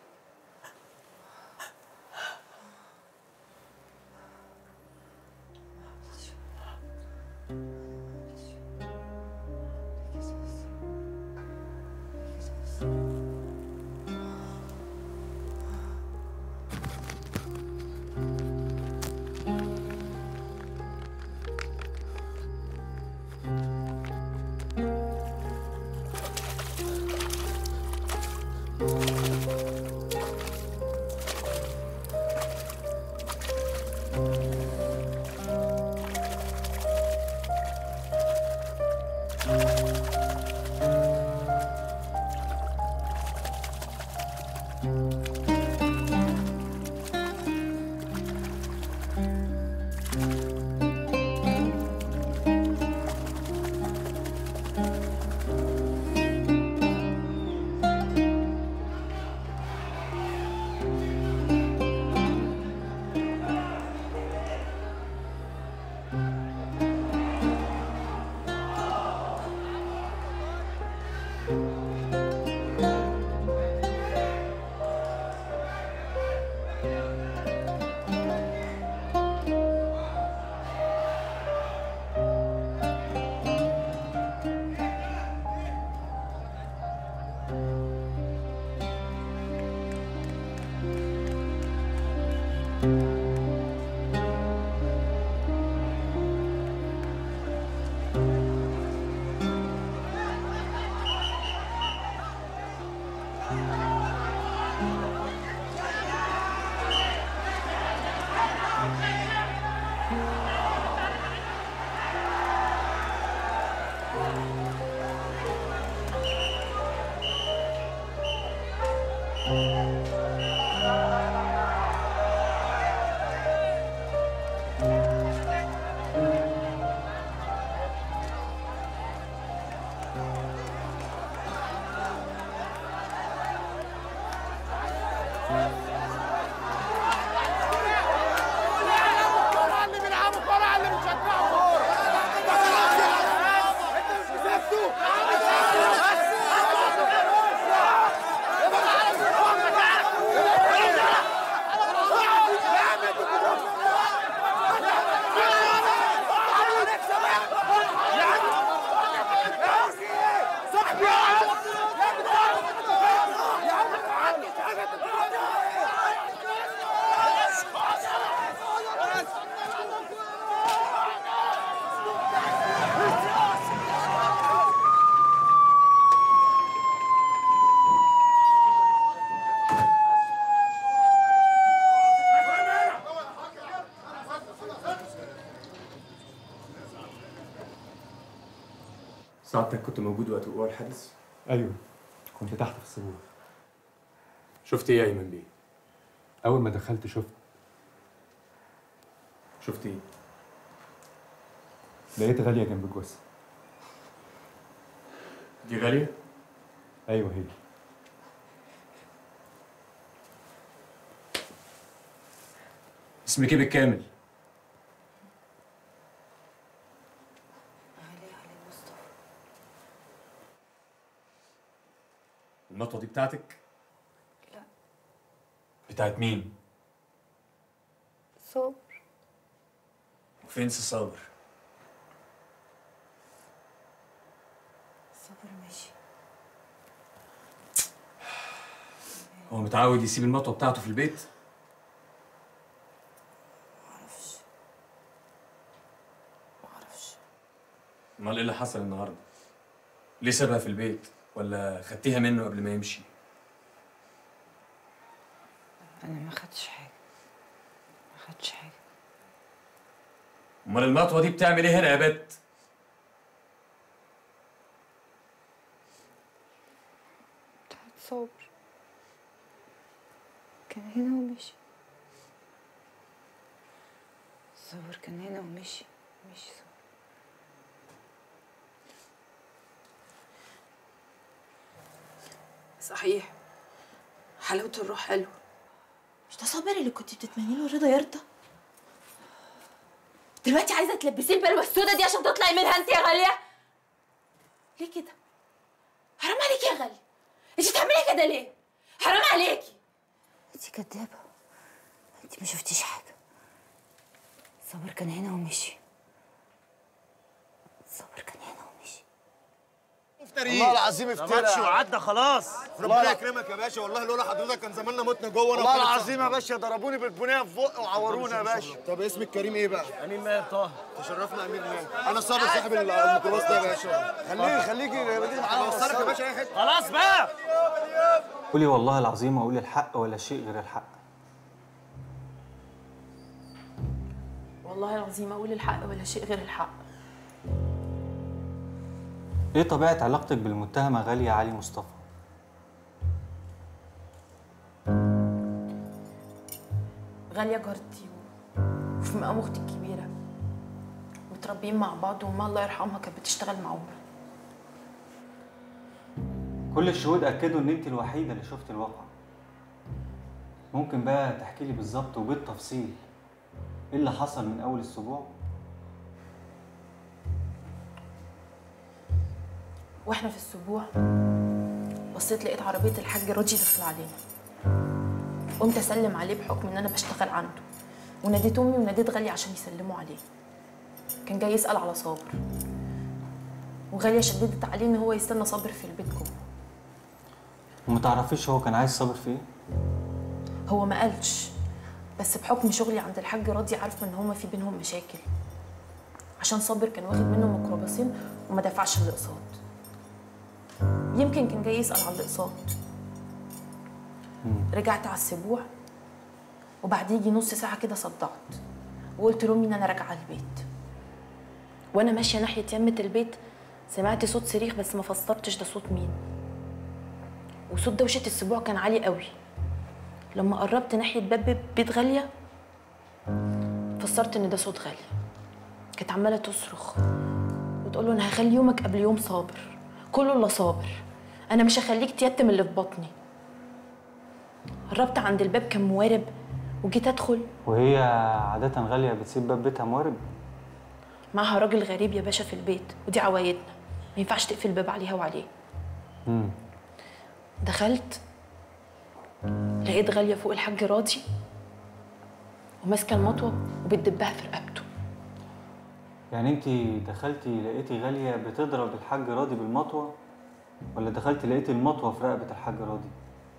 سعادتك كنت موجود وقت وقوع الحادث؟ ايوه كنت تحت في السرور شفت ايه يا ايمن بيه؟ اول ما دخلت شفت شفت ايه؟ لقيت غاليه جنب جوزها دي غالية؟ ايوه هي اسمك ايه بالكامل؟ علي علي مصطفى المطوة دي بتاعتك؟ لا بتاعت مين؟ صبر وفين سي صابر؟ صبر ماشي هو متعود يسيب المطوة بتاعته في البيت؟ معرفش معرفش امال ايه اللي حصل النهارده؟ ليه سابها في البيت؟ ولا خدتيها منه قبل ما يمشي؟ انا ما خدتش حاجه ما خدتش حاجه امال المطوة دي بتعمل ايه هنا يا بت؟ بتاعت صبر كان هنا ومشي صبر كان هنا ومشي مشي صبر صحيح حلاوة الروح حلوة مش ده صابر اللي كنت بتتمني له رضا يرضى دلوقتي عايزة تلبسيه البلوة السودا دي عشان تطلعي منها انت يا غالية ليه كده؟ حرام عليكي يا غالية انت بتعملي كده ليه؟ حرام عليكي انتي كدابة انتي ما شفتيش حاجة صبر كان هنا ومشي صبر كان هنا ومشي والله العظيم افترى ماتش وعدى خلاص ربنا يكرمك يا باشا والله لولا حضرتك كان زماننا متنا جوه انا والله وخالد العظيم يا باشا ضربوني بالبنيه في بقي وعورونا يا باشا طب اسمك كريم ايه بقى؟ امين ماهر طه تشرفنا امير ماهر انا صابر صاحب الميكروباص ده يا باشا خليك خليكي خليكي معانا اوصلك يا باشا اي حته خلاص بقى قولي والله العظيم اقول الحق ولا شيء غير الحق والله العظيم اقول الحق ولا شيء غير الحق ايه طبيعة علاقتك بالمتهمة غالية علي مصطفى؟ غالية جارتي وفي مقام اختي الكبيرة متربيين مع بعض وما الله يرحمها كانت بتشتغل مع عمر كل الشهود اكدوا ان انت الوحيدة اللي شفت الواقع ممكن بقى تحكي لي بالظبط وبالتفصيل ايه اللي حصل من اول الاسبوع واحنا في السبوع بصيت لقيت عربية الحاج راجي داخلة علينا قمت اسلم عليه بحكم ان انا بشتغل عنده وناديت امي وناديت غالية عشان يسلموا عليه كان جاي يسأل على صابر وغالية شددت عليه ان هو يستنى صابر في البيت جوه وما تعرفيش هو كان عايز صابر في ايه هو ما قالش بس بحكم شغلي عند الحاج راضي عارفه ان هما في بينهم مشاكل عشان صابر كان واخد منه ميكروباصين وما دفعش الاقساط يمكن كان جاي يسال على الاقساط رجعت على السبوع وبعد يجي نص ساعه كده صدعت وقلت لامي ان انا راجعه البيت وانا ماشيه ناحيه يمه البيت سمعت صوت صريخ بس ما فسرتش ده صوت مين وصوت دوشه السبوع كان عالي قوي لما قربت ناحيه باب بيت غاليه فسرت ان ده صوت غاليه كانت عماله تصرخ وتقول له انا هخلي يومك قبل يوم صابر كله الا صابر انا مش هخليك تيتم اللي في بطني قربت عند الباب كان موارب وجيت ادخل وهي عادة غالية بتسيب باب بيتها موارب معاها راجل غريب يا باشا في البيت ودي عوايدنا ما ينفعش تقفل الباب عليها وعليه مم. دخلت لقيت غالية فوق الحاج راضي وماسكة المطوة وبتدبها في رقبته يعني انت دخلتي لقيتي غالية بتضرب الحاج راضي بالمطوة ولا دخلتي لقيتي المطوة في رقبة الحاج راضي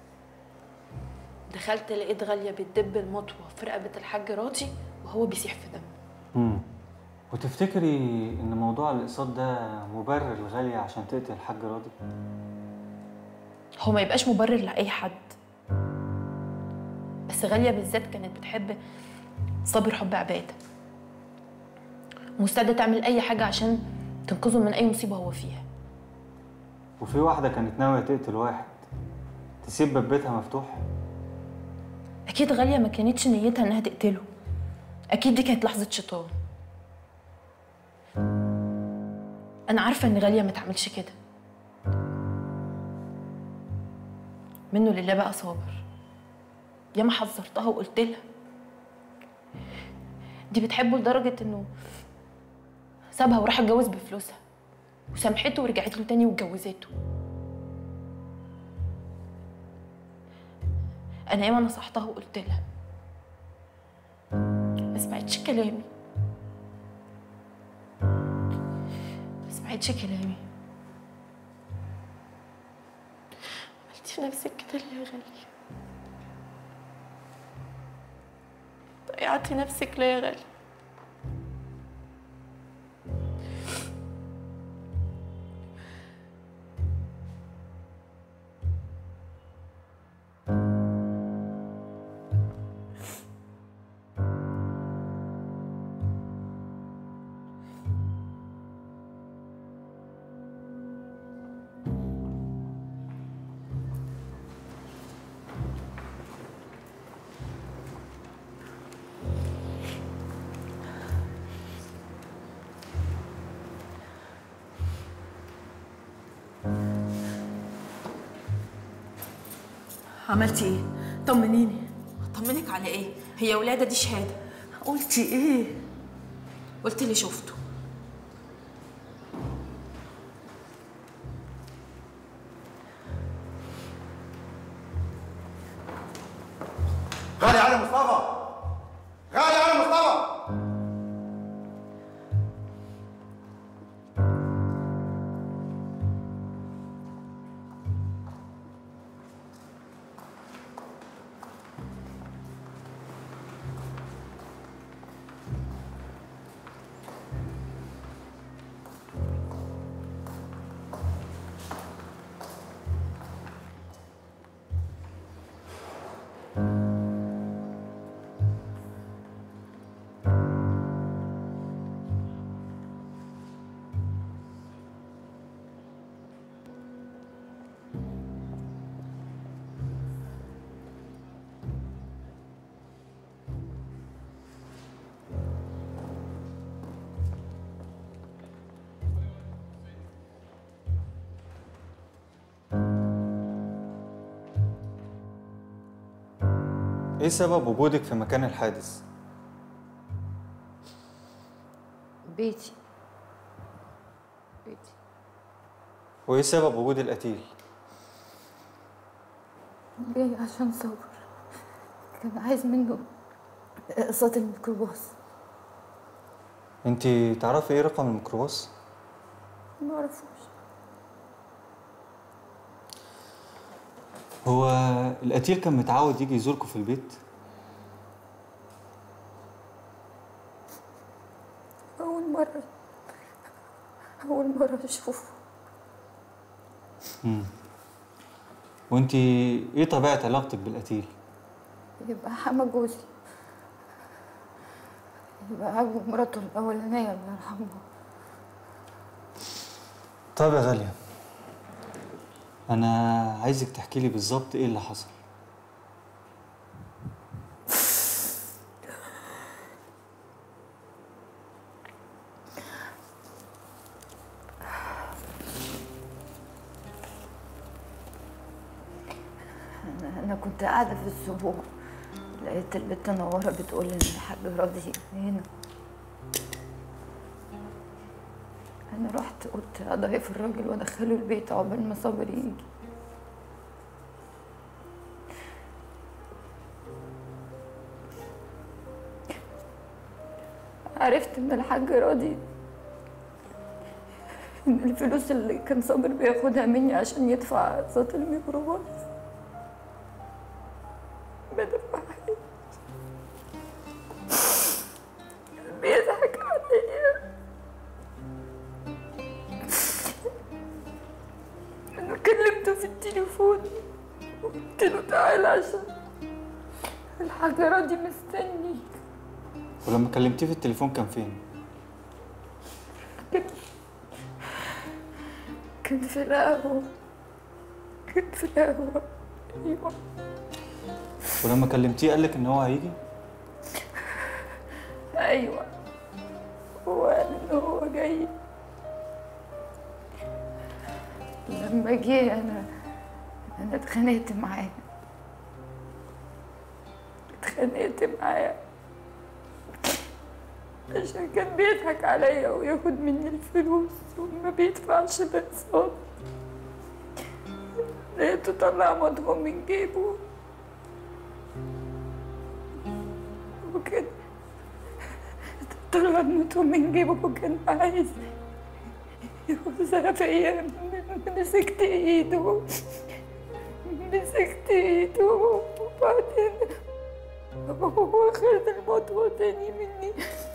دخلت لقيت غالية بتدب المطوة في رقبة الحاج راضي وهو بيسيح في دم مم. وتفتكري ان موضوع الاقساط ده مبرر لغالية عشان تقتل الحاج راضي هو ما يبقاش مبرر لأي حد بس غالية بالذات كانت بتحب صابر حب عبادة مستعدة تعمل أي حاجة عشان تنقذه من أي مصيبة هو فيها وفي واحدة كانت ناوية تقتل واحد تسيب باب بيتها مفتوح اكيد غاليه ما كانتش نيتها انها تقتله اكيد دي كانت لحظه شيطان انا عارفه ان غاليه ما تعملش كده منه لله بقى صابر ياما حذرتها وقلت لها دي بتحبه لدرجه انه سابها وراح اتجوز بفلوسها وسامحته ورجعت له تاني واتجوزته انا ياما نصحتها وقلت لها ما سمعتش كلامي ما سمعتش كلامي عملتي في نفسك كده ليه يا غالية ضيعتي نفسك ليه يا غالية عملتي ايه؟ طمنيني طمنك على ايه؟ هي ولادة دي شهادة قلتي ايه؟ قلت اللي شفته غالي على مصطفى غالي على مصطفى ايه سبب وجودك في مكان الحادث؟ بيتي بيتي وايه سبب وجود القتيل؟ جاي عشان صبر كان عايز منه اقساط الميكروباص انتي تعرفي ايه رقم الميكروباص؟ ما اعرفوش هو القتيل كان متعود يجي يزوركم في البيت؟ اول مره اول مره اشوفه مم. وانتي ايه طبيعة علاقتك بالقتيل؟ يبقى حما جوزي يبقى ابو مراته الاولانيه الله يرحمها طب يا غالية أنا عايزك تحكي لي بالظبط إيه اللي حصل انا أنا كنت قاعده في السبوع لقيت البت نوره بتقول ان الحاج راضي هنا انا رحت قلت اضيف الراجل وادخله البيت عقبال ما صابر يجي عرفت ان الحاج راضي ان الفلوس اللي كان صابر بياخدها مني عشان يدفع اقساط الميكروباص بدفع بيضحك عليا انا كلمته في التليفون وقلت له تعالى عشان الحاج راضي مستني ولما كلمتيه في التليفون كان فين؟ كان في القهوة كان في القهوة أيوة ولما كلمتيه قالك ان هو هيجي أيوة وقال إن هو جاي لما جه أنا أنا اتخانقت معاه اتخانقت معاه عشان كان بيضحك عليا وياخد مني الفلوس وما بيدفعش الاقساط لقيته طلع مضمون من جيبه وكان طلع مضمون من جيبه وكان عايز يوزع فيا مسكت ايده مسكت ايده وبعدين هو خد المطوة تاني مني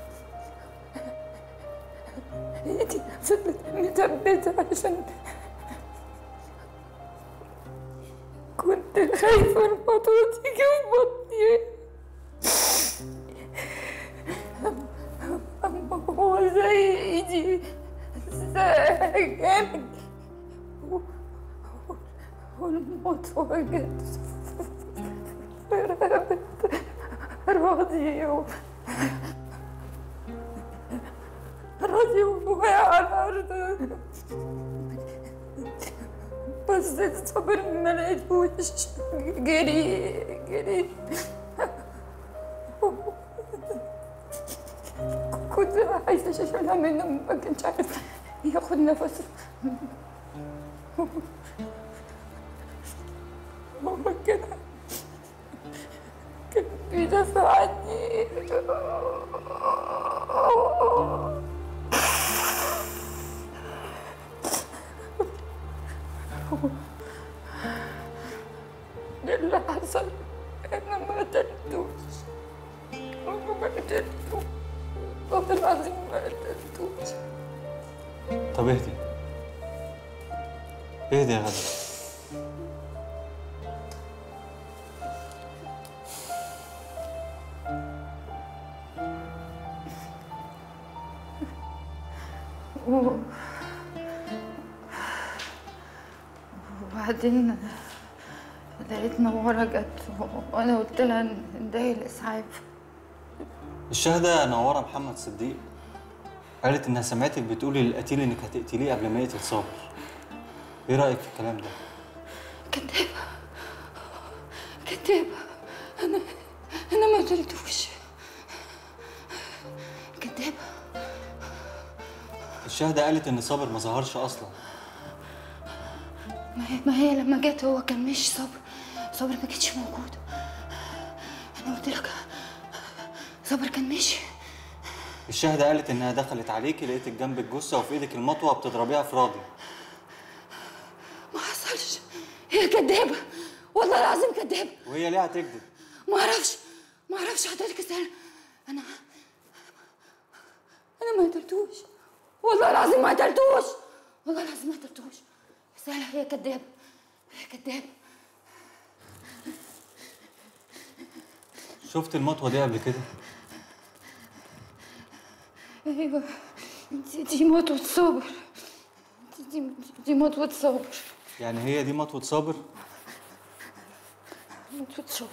ايدي فضلت مثبتة عشان كنت خايفة المطوة تيجي في بطني أما هو زي ايدي زي جامد و- و- والمطوة جت في رقبة راضي و... راضي وقع على الأرض بصيت صبر ما لقيتوش جري جري كنت عايزة أشيلها منه ما كانش عارف ياخد نفسه ماما كان كان بيدافع عني اللي حصل انا ما قتلتوش انا ما قتلتوش والله العظيم ما قتلتوش طب اهدي اهدي يا غدا و... وبعدين لقيت نوارة جت وانا قلت لها ندعي الاسعاف الشاهدة نورة محمد صديق قالت انها سمعتك بتقولي للقتيل انك هتقتليه قبل ما يقتل صابر ايه رأيك في الكلام ده؟ كدابة كدابة انا انا ما قتلتوش كدابة الشاهدة قالت ان صابر ما ظهرش اصلا ما هي, ما هي لما جت هو كان مش صبر صبر ما كانش موجود انا قلت لك صبر كان ماشي الشاهدة قالت انها دخلت عليكي لقيتك جنب الجثة وفي ايدك المطوة بتضربيها في راضي ما حصلش هي كدابة والله العظيم كدابة وهي ليه هتكذب؟ ما اعرفش ما اعرفش حضرتك اسال انا انا ما قتلتوش والله العظيم ما قتلتوش والله العظيم ما قتلتوش اسالها هي كدابة هي كدابة شفت المطوة دي قبل كده؟ ايوه دي, دي مطوة صابر دي, دي, دي مطوة صابر يعني هي دي مطوة صابر؟ مطوة صابر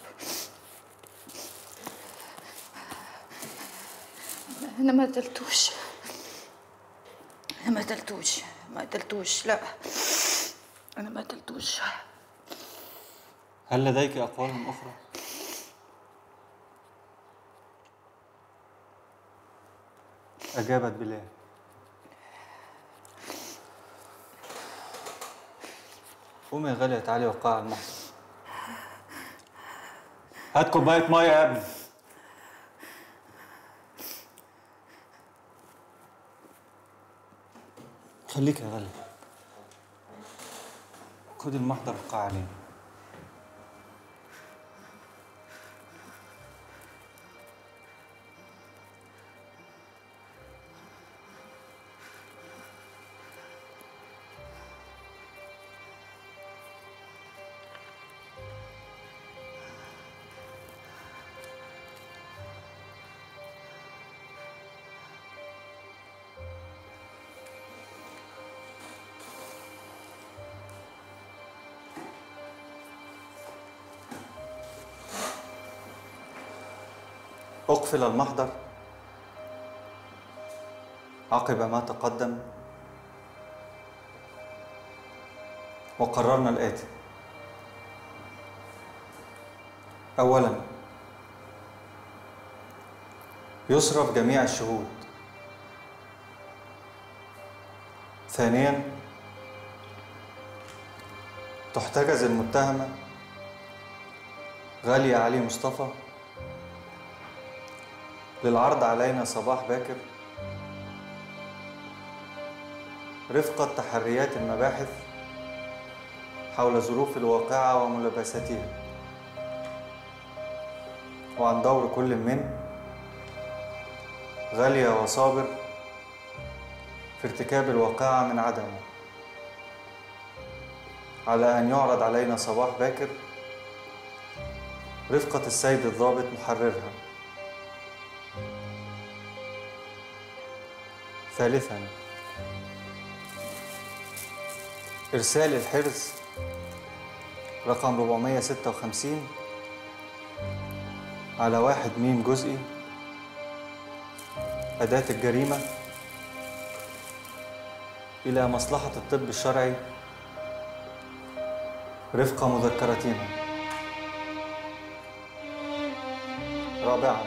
انا ما قتلتوش انا ما قتلتوش ما قتلتوش لا انا ما قتلتوش هل لديك أقوال أخرى؟ أجابت بلال قومي يا غالية تعالي وقعي على المحضر هات كوباية مية يا ابني خليك يا غالية خد المحضر وقع عليه أقفل المحضر عقب ما تقدم وقررنا الآتي أولا يصرف جميع الشهود ثانيا تحتجز المتهمة غالية علي مصطفى للعرض علينا صباح باكر رفقة تحريات المباحث حول ظروف الواقعة وملابستها وعن دور كل من غالية وصابر في ارتكاب الواقعة من عدمه على أن يعرض علينا صباح باكر رفقة السيد الضابط محررها ثالثا إرسال الحرز رقم 456 على واحد ميم جزئي أداة الجريمة إلى مصلحة الطب الشرعي رفق مذكرتنا رابعا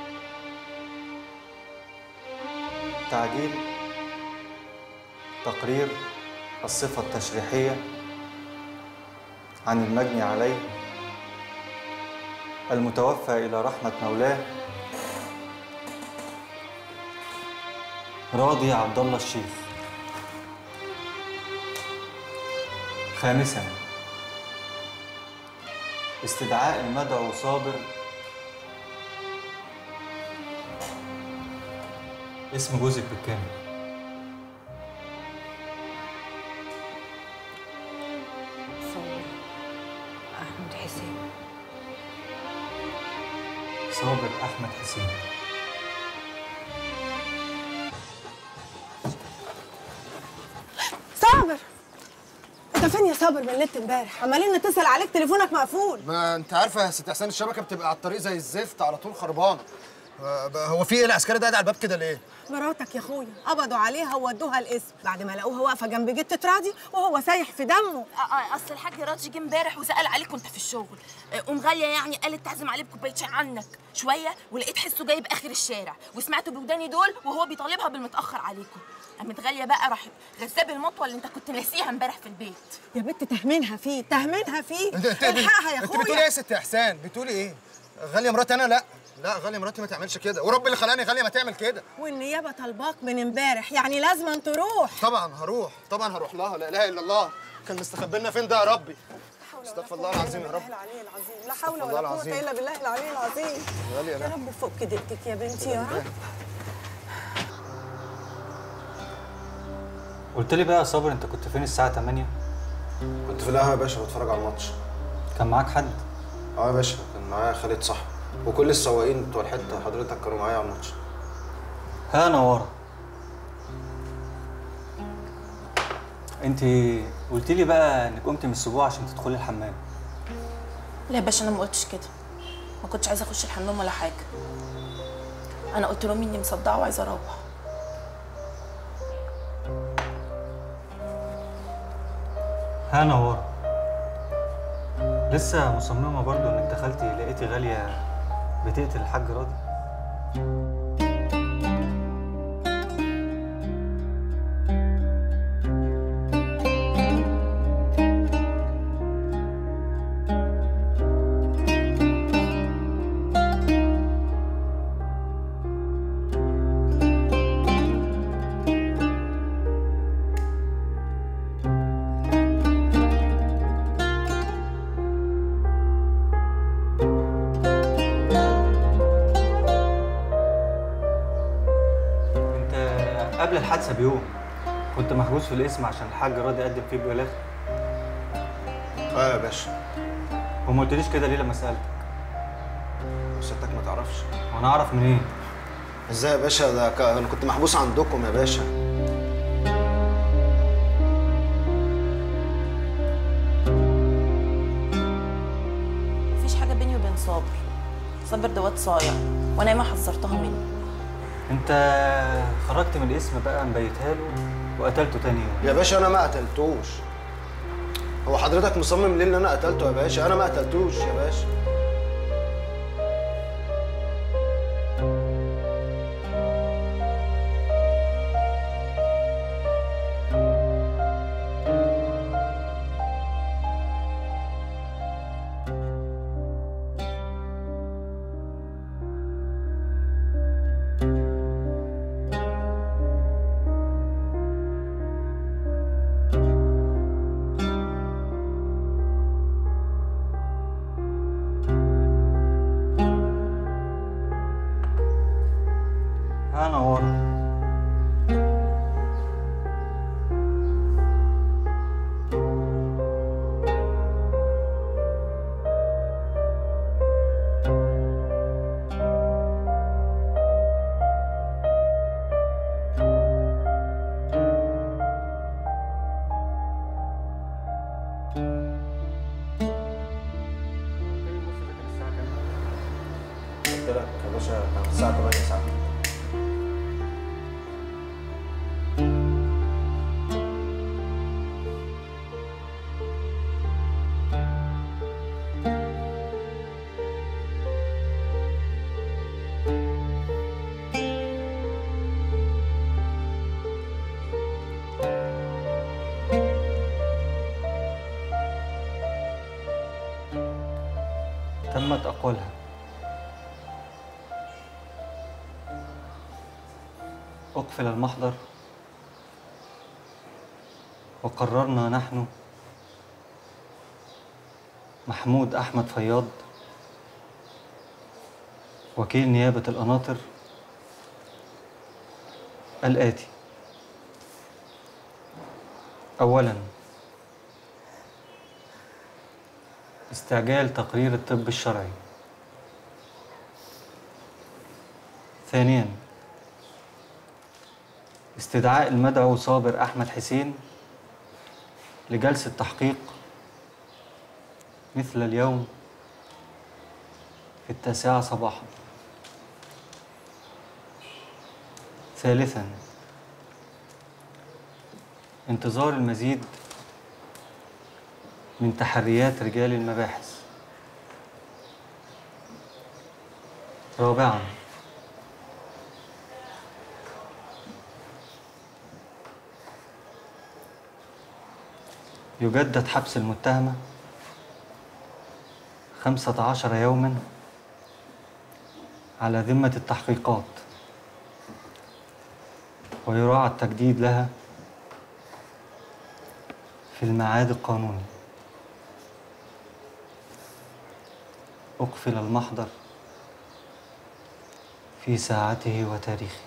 تعجيل تقرير الصفة التشريحية عن المجني عليه المتوفى إلى رحمة مولاه راضي عبد الله الشيخ خامسا استدعاء المدعو صابر اسم جوزك بالكامل صابر أحمد حسين صابر أحمد حسين صابر انت فين يا صابر من النت امبارح عمالين نتصل عليك تليفونك مقفول ما انت عارفه يا ست حسين الشبكه بتبقى على الطريق زي الزفت على طول خربانه آه، هو في ايه العسكري ده قاعد على الباب كده ليه؟ مراتك يا اخويا قبضوا عليها وودوها القسم بعد ما لقوها واقفه جنب جته راضي وهو سايح في دمه آه، آه، اصل الحاج راضي جه امبارح وسال عليك وانت في الشغل آه، ام غاليه يعني قالت تعزم عليه بكوبايه شاي عنك شويه ولقيت حسه جايب اخر الشارع وسمعته بوداني دول وهو بيطالبها بالمتاخر عليكم قامت غاليه بقى راحت غساب المطوه اللي انت كنت ناسيها امبارح في البيت يا بنت تهمينها فيه تهمينها فيه انت انت الحقها يا انت بتقولي ايه اخويا يا ست احسان؟ بتقولي ايه؟ غاليه مراتي انا لا لا غاليه مراتي ما تعملش كده ورب اللي خلاني غاليه ما تعمل كده والنيابه طالباك من امبارح يعني لازم تروح طبعا هروح طبعا هروح لها لا اله الا الله كان مستخبي لنا فين ده يا ربي استغفر الله العظيم يا رب العلي العظيم لا حول استغفر الله ولا قوه العظيم. الا بالله العلي العظيم غاليه يا لا رب فك دقتك يا بنتي يا رب قلت لي بقى يا صابر انت كنت فين الساعة 8 كنت في القهوه يا باشا بتفرج على الماتش كان معاك حد اه يا باشا كان معايا خالد صاحبي وكل السواقين بتوع الحته حضرتك كانوا معايا على الماتش ها نوارة انت قلت لي بقى انك قمت من السبوع عشان تدخلي الحمام لا يا باشا انا ما قلتش كده ما كنتش عايزه اخش الحمام ولا حاجه انا قلت لهم اني مصدعه وعايزه اروح ها نوارة لسه مصممة برضو انك دخلتي لقيتي غالية بتقتل الحاج راضي انت قبل الحادثة بيوم كنت محجوز في القسم عشان الحاج راضي قدم فيه ببلاغ اه يا باشا وما قلتليش كده ليه لما سألتك ستك ما تعرفش وانا اعرف منين ازاي يا باشا ده ك- انا كنت محبوس عندكم يا باشا مفيش حاجه بيني وبين صابر صابر ده واد صايع وانا ما حذرتها منه انت خرجت من الاسم بقى مبيتها له وقتلته تاني يوم يا باشا انا ما قتلتوش هو حضرتك مصمم ليه ان انا قتلته يا باشا انا ما قتلتوش يا باشا انا ورا قلت لك يا باشا كان الساعه 8 ساعه تمت أقوالها أقفل المحضر وقررنا نحن محمود أحمد فياض وكيل نيابة القناطر الآتي أولاً استعجال تقرير الطب الشرعي ثانيا استدعاء المدعو صابر أحمد حسين لجلسة تحقيق مثل اليوم في التاسعة صباحا ثالثا انتظار المزيد من تحريات رجال المباحث رابعا يجدد حبس المتهمة خمسة عشر يوما على ذمة التحقيقات ويراعى التجديد لها في الميعاد القانوني أقفل المحضر في ساعته وتاريخه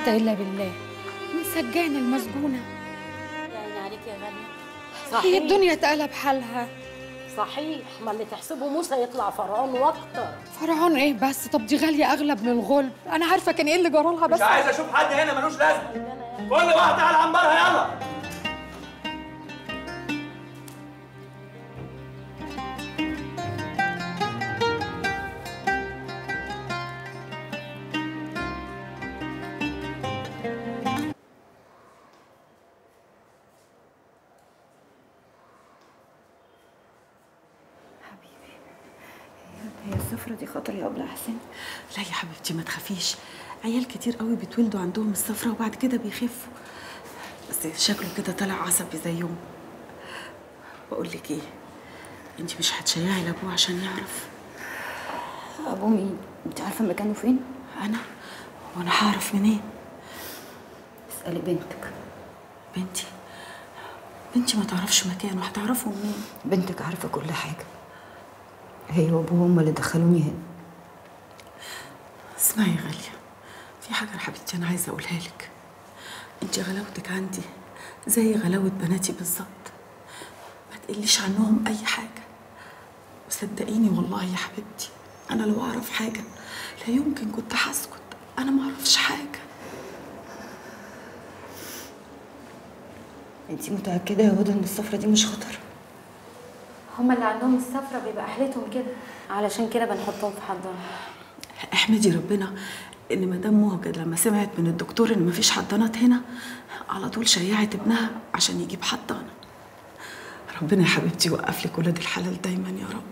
الا بالله مسجانه المسجونه يا عيني عليك يا غالية هي الدنيا تقلب حالها صحيح ما اللي تحسبه موسى يطلع فرعون واكتر فرعون ايه بس طب دي غاليه اغلب من الغلب انا عارفه كان ايه اللي جرالها بس مش عايز اشوف حد هنا ملوش لازمه كل واحده على عنبرها يلا هي السفرة دي خطر يا أبلة حسين لا يا حبيبتي ما تخافيش عيال كتير قوي بتولدوا عندهم الصفرة وبعد كده بيخفوا بس شكله كده طلع عصبي زيهم بقول لك ايه انت مش هتشيعي لابوه عشان يعرف أبوه مين؟ أنت عارفة مكانه فين؟ انا وانا هعرف منين اسألي بنتك بنتي بنتي ما تعرفش مكانه هتعرفه منين بنتك عارفة كل حاجة هي وأبوه هما اللي دخلوني هنا اسمعي يا غالية في حاجة يا حبيبتي أنا عايزة أقولها لك أنت غلاوتك عندي زي غلاوة بناتي بالظبط ما تقليش عنهم أي حاجة وصدقيني والله يا حبيبتي أنا لو أعرف حاجة لا يمكن كنت هسكت أنا ما أعرفش حاجة أنت متأكدة يا هدى إن السفرة دي مش خطر؟ هما اللي عندهم السفرة بيبقى أحلتهم كده علشان كده بنحطهم في حضانة احمدي ربنا ان مدام مهجد لما سمعت من الدكتور ان مفيش حضانات هنا على طول شيعت ابنها عشان يجيب حضانه ربنا يا حبيبتي يوقف لك ولاد الحلال دايما يا رب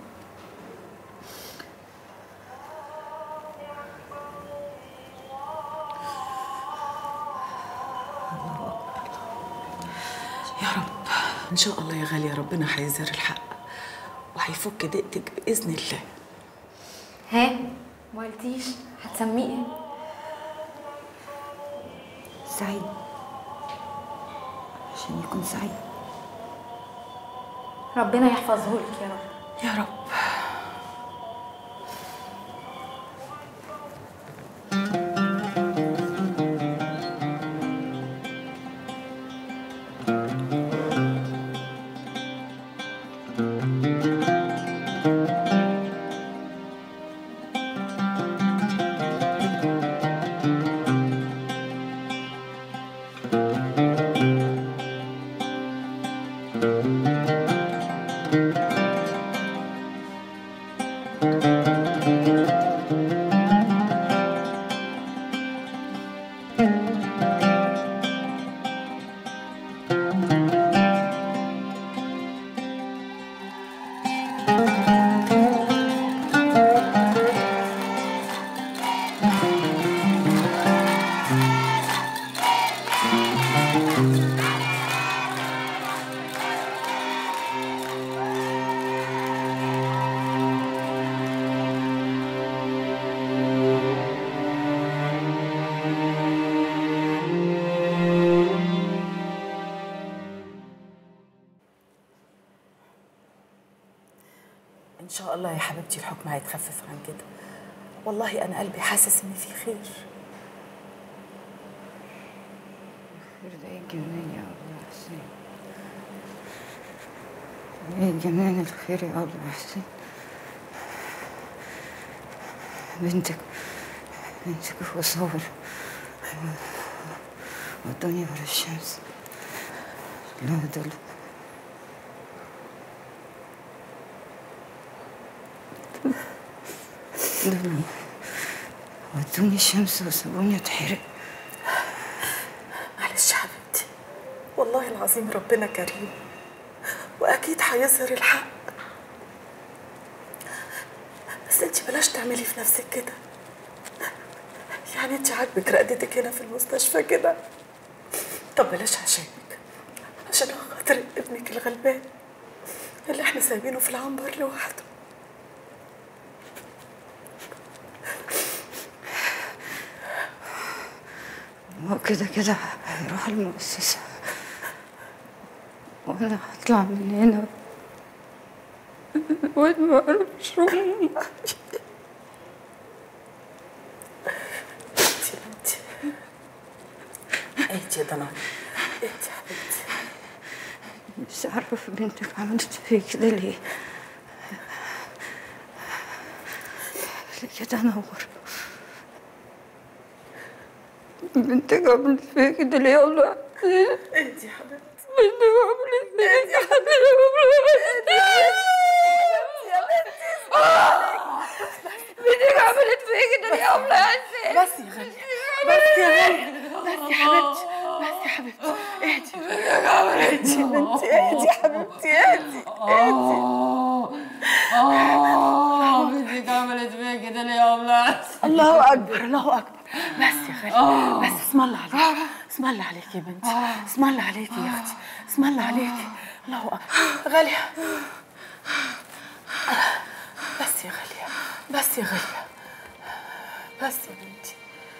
يا رب ان شاء الله يا غاليه ربنا هيزهر الحق وهيفك ضيقتك باذن الله ها ما قلتيش هتسميه ايه سعيد عشان يكون سعيد ربنا يحفظه لك يا رب يا رب ان شاء الله يا حبيبتي الحكم هيتخفف عن كده والله انا قلبي حاسس ان في خير خير ده ايه الجنان يا أبلة حسين ايه الجنان الخير يا أبلة حسين بنتك بنتك في صور والدنيا ورا الشمس لا دول دول ودوني الشمس وسابوني اتحرق معلش يا حبيبتي والله العظيم ربنا كريم واكيد هيظهر الحق بس انت بلاش تعملي في نفسك كده يعني انت عاجبك رقدتك هنا في المستشفى كده طب بلاش عشانك عشان خاطر ابنك الغلبان اللي احنا سايبينه في العنبر لوحده هو كده كده هيروح المؤسسة وأنا هطلع من هنا وأنا معرفش أمي اهدي يا دنار اهدي يا حبيبتي مش عارفة بنتك عملت فيا كده ليه ليه كده نور بنتك عملت فيا كده ليه والله اهدي يا حبيبتي بنتك عملت فيا كده ليه بنتك عملت فيا كده ليه يا والله يا حسين بس يا غالية بس يا غالية بس يا حبيبتي بس يا حبيبتي اهدي اهدي يا بنتي اهدي يا حبيبتي اهدي اهدي اه بنتك عملت فيا كده ليه يا والله يا حسين الله اكبر الله اكبر بس يا غالية بس اسم الله عليك اسم الله عليك يا بنتي اسم الله عليك يا اختي اسم الله عليك الله اكبر غالية بس يا غالية بس يا غالية بس يا بنتي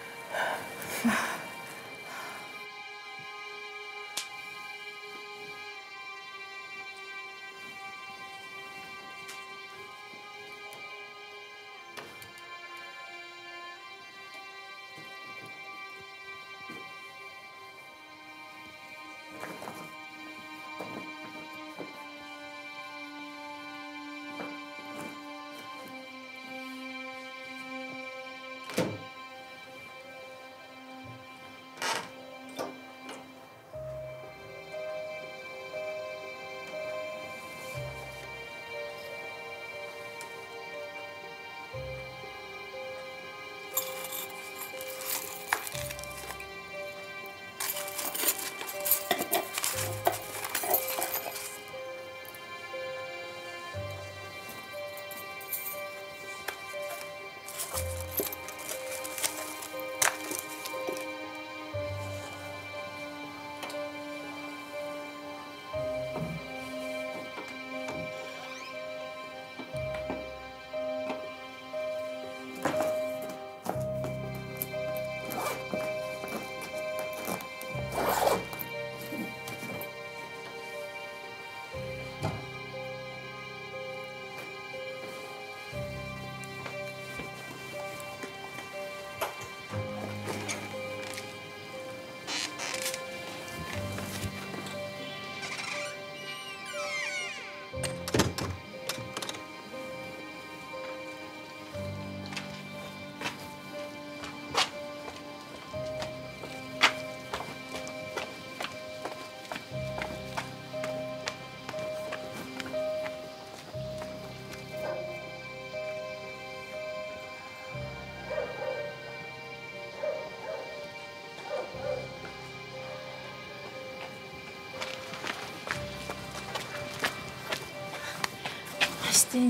وحشتني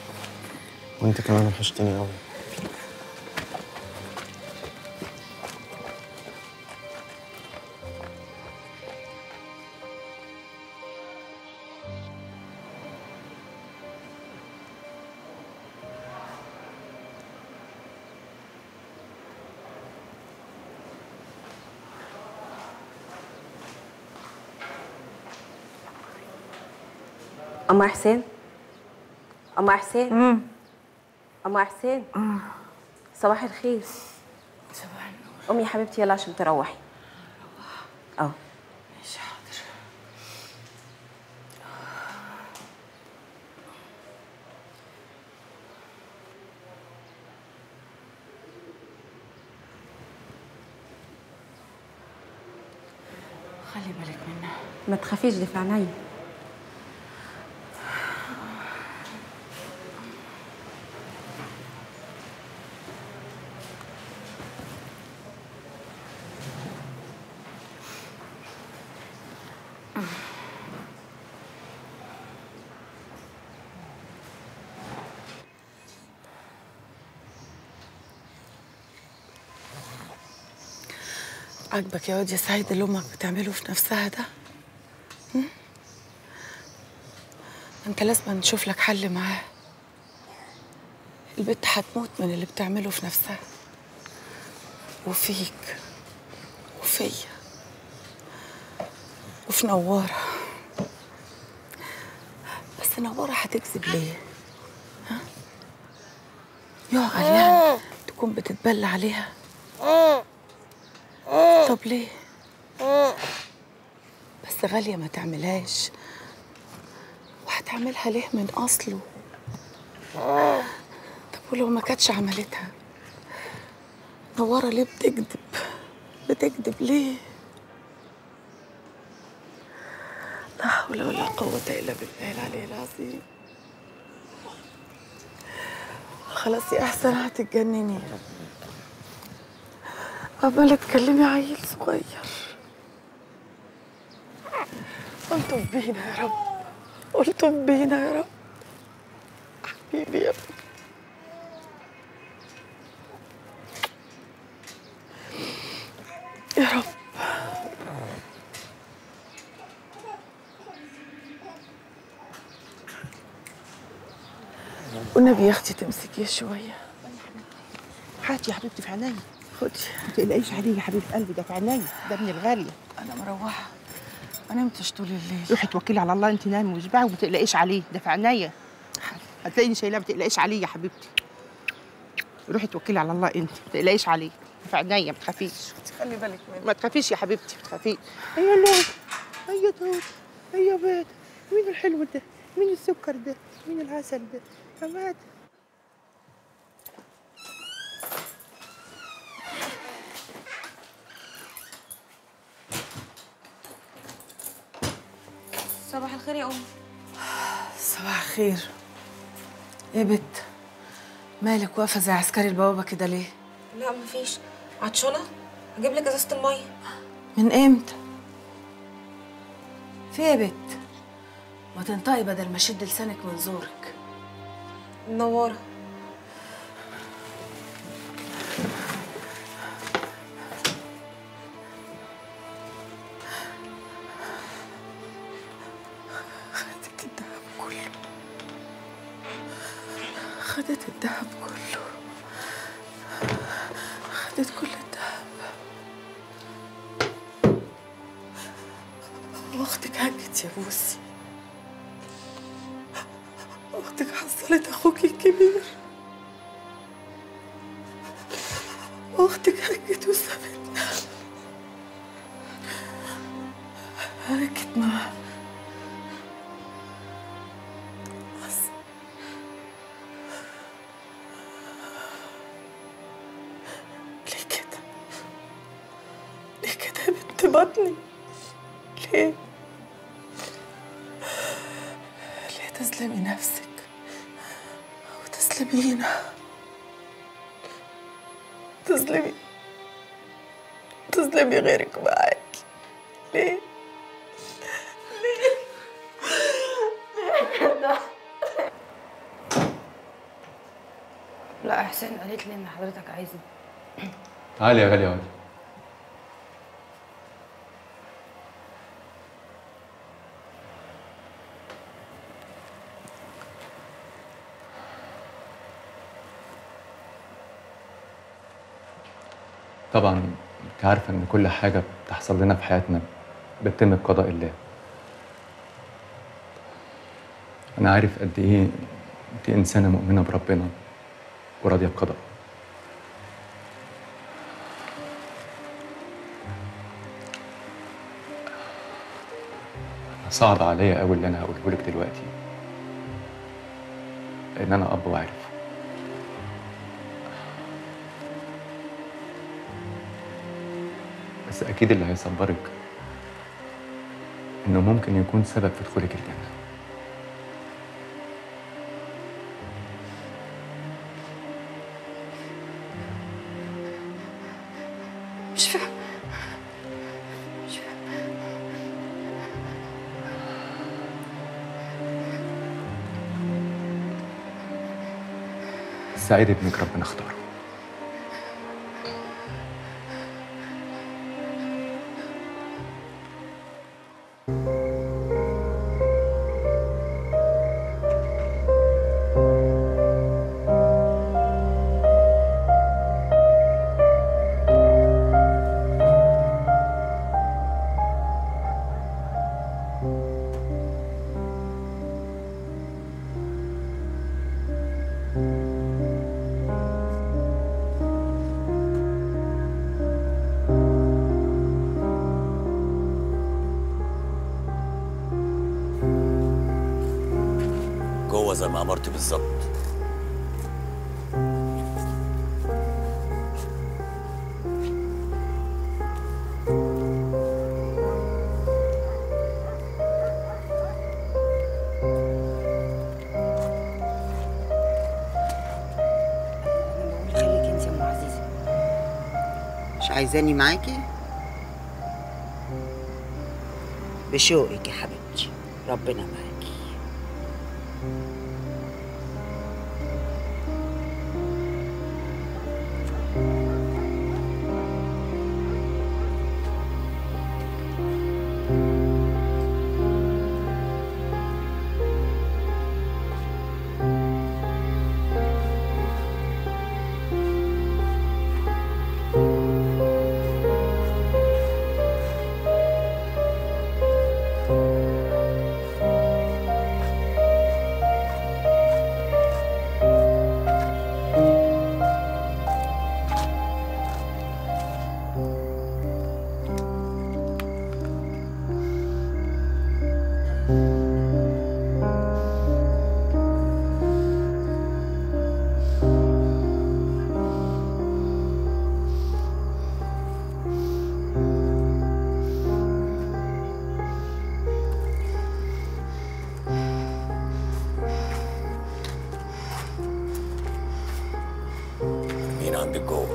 وانت كمان وحشتني قوي أما حسين أما حسين أما حسين صباح الخير صباح النور قومي يا حبيبتي يلا عشان تروحي اه ماشي حاضر خلي بالك منها ما تخافيش دي في عينيا عاجبك يا واد يا سعيد اللي امك بتعمله في نفسها ده هم؟ انت لازم نشوف لك حل معاه البت هتموت من اللي بتعمله في نفسها وفيك وفيا وفي نوارة بس نوارة هتكذب ليه؟ ها؟ يعقل يعني تكون بتتبلى عليها طب ليه؟ اصل غاليه ما تعملهاش وهتعملها ليه من اصله طب ولو ما كانتش عملتها نوره ليه بتكذب بتكذب ليه لا حول ولا قوة إلا بالله العلي العظيم خلاص يا أحسن هتتجنني عمالة تكلمي عيل صغير قلتوا بينا يا رب قلتوا بينا يا رب حبيبي يا ابني يا رب والنبي يا اختي تمسكيه شويه هاتي يا حبيبتي في عينيا خدي ما تقلقيش عليه يا حبيبه قلبي ده في عينيا ده ابن الغاليه انا مروحه ما نمتش طول الليل روحي توكلي على الله انت نامي واشبعي وما تقلقيش عليه ده في عينيا هتلاقيني شايلاه ما تقلقيش عليه يا حبيبتي روحي توكلي على الله انت ما تقلقيش عليه في عينيا ما تخافيش خلي بالك منه ما تخافيش يا حبيبتي ما تخافيش هيا لون هيا دود هيا بيت مين الحلو ده مين السكر ده مين العسل ده حماد صباح الخير يا أم صباح الخير يا بت مالك واقفه زي عسكري البوابه كده ليه لا مفيش عطشانة أجيب لك إزازة المية من امتى في إيه يا بت ما تنطقي بدل ما اشد لسانك من زورك منورة خدت الدهب كله خدت الدهب كله خدت كل الدهب واختك هجت يا بوسي اختك حصلت اخوك الكبير واختك هجت وسابتنا هلكت معاه بس ليه كده ليه كده يا بنت بطني ليه ليه تظلمي نفسك وتظلمينا تظلمي تظلمي غيرك معاكي ليه ليه ليه كده لا احسان قالت لي ان حضرتك عايزني تعالي يا غالية اقعدي طبعا انت عارفة ان كل حاجة بتحصل لنا في حياتنا بتتم بقضاء الله انا عارف قد ايه انت انسانة مؤمنة بربنا وراضية بقضاء صعب عليا قوي اللي انا هقوله لك دلوقتي لان انا اب وعارف بس اكيد اللي هيصبرك انه ممكن يكون سبب في دخولك الجنه مش فاهم مش فاهم سعيد ابنك ربنا اختاره حلوه زي ما امرت بالظبط خليكي انت يا ام عزيزه مش عايزاني معاكي بشوقك يا حبيبتي ربنا معاكي مين عندك جوه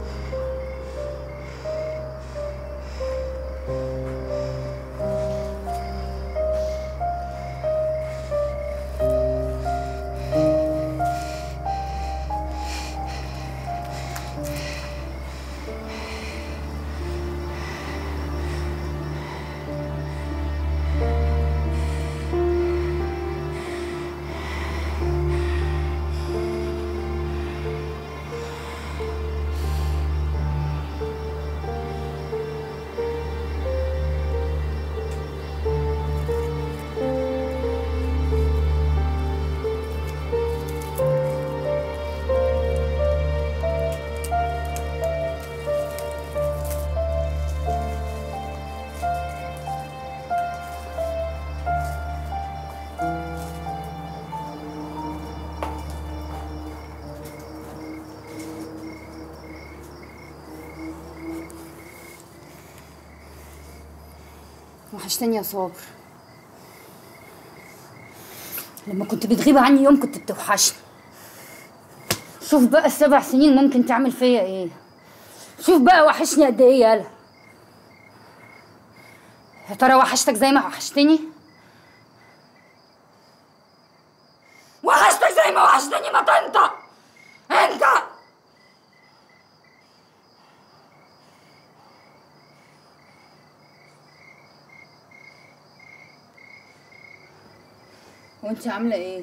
وحشتني يا صابر لما كنت بتغيب عني يوم كنت بتوحشني شوف بقى السبع سنين ممكن تعمل فيا ايه شوف بقى وحشني قد ايه يالا يا ترى وحشتك زي ما وحشتني وحشتك زي ما وحشتني ما تنطق انت وانت عامله ايه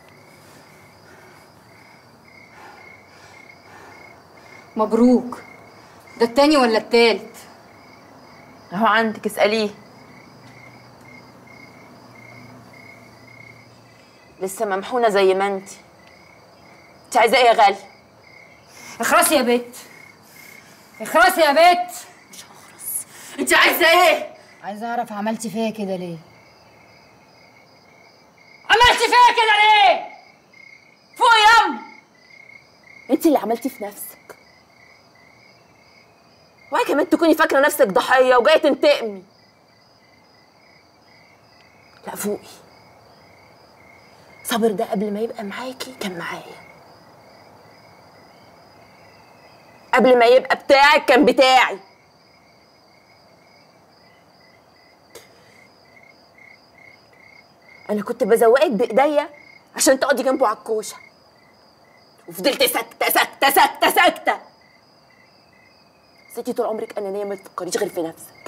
مبروك ده التاني ولا التالت اهو عندك اسأليه لسه ممحونة زي ما انت انت عايزة ايه يا غالي؟ اخرسي يا بت اخرسي يا بت انت عايزة ايه؟ عايزه اعرف عملتي فيا كده ليه عملتي فيا كده ليه فوق يا ام انت اللي عملتي في نفسك وهي كمان تكوني فاكرة نفسك ضحية وجاية تنتقمي لا فوقي صابر ده قبل ما يبقى معاكي كان معايا قبل ما يبقى بتاعك كان بتاعي انا كنت بزوقك بايديا عشان تقعدي جنبه على الكوشه وفضلت ساكته ساكته ساكته ساكته ستي طول عمرك انانيه ما تفكريش غير في نفسك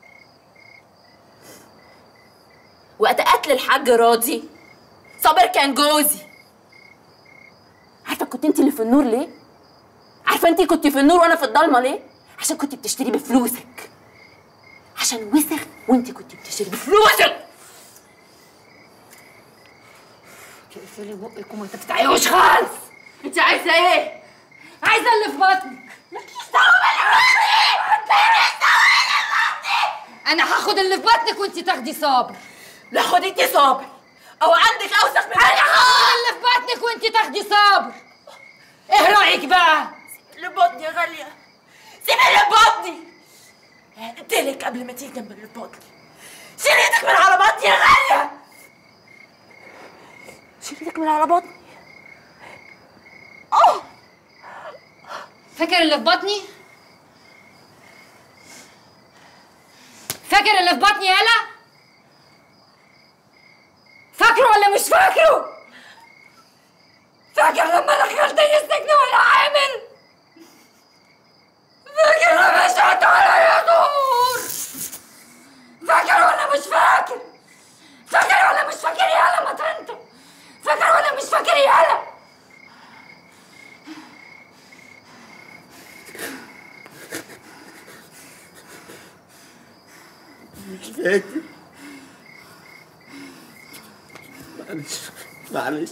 وقت قتل الحاج راضي صابر كان جوزي عارفه كنت انت اللي في النور ليه عارفه انت كنت في النور وانا في الضلمه ليه عشان كنت بتشتري بفلوسك عشان وسخ وانت كنت بتشتري بفلوسك اقفلي بقك وما تفتحيهوش خالص انت عايزه ايه عايزه اللي في بطنك انا هاخد اللي في بطنك وانت تاخدي صابر لا خدي انت صابر او عندك اوسخ من انا هاخد اللي في بطنك وانت تاخدي صبر ايه رايك بقى اللي في بطني يا غاليه سيبي اللي في بطني قلتلك قبل ما تيجي جنب اللي في بطني شيل ايدك من على بطني يا غاليه شيل ايدك من على بطني اه فاكر اللي في بطني فاكر اللي في بطني يالا فاكره ولا مش فاكره فاكر لما دخلتني السجن وانا عامل فاكر لما شهدت على دور فاكر ولا مش فاكر فاكر ولا مش فاكر يالا ما انت فاكر ولا مش فاكر يالا مش فاكر معلش معلش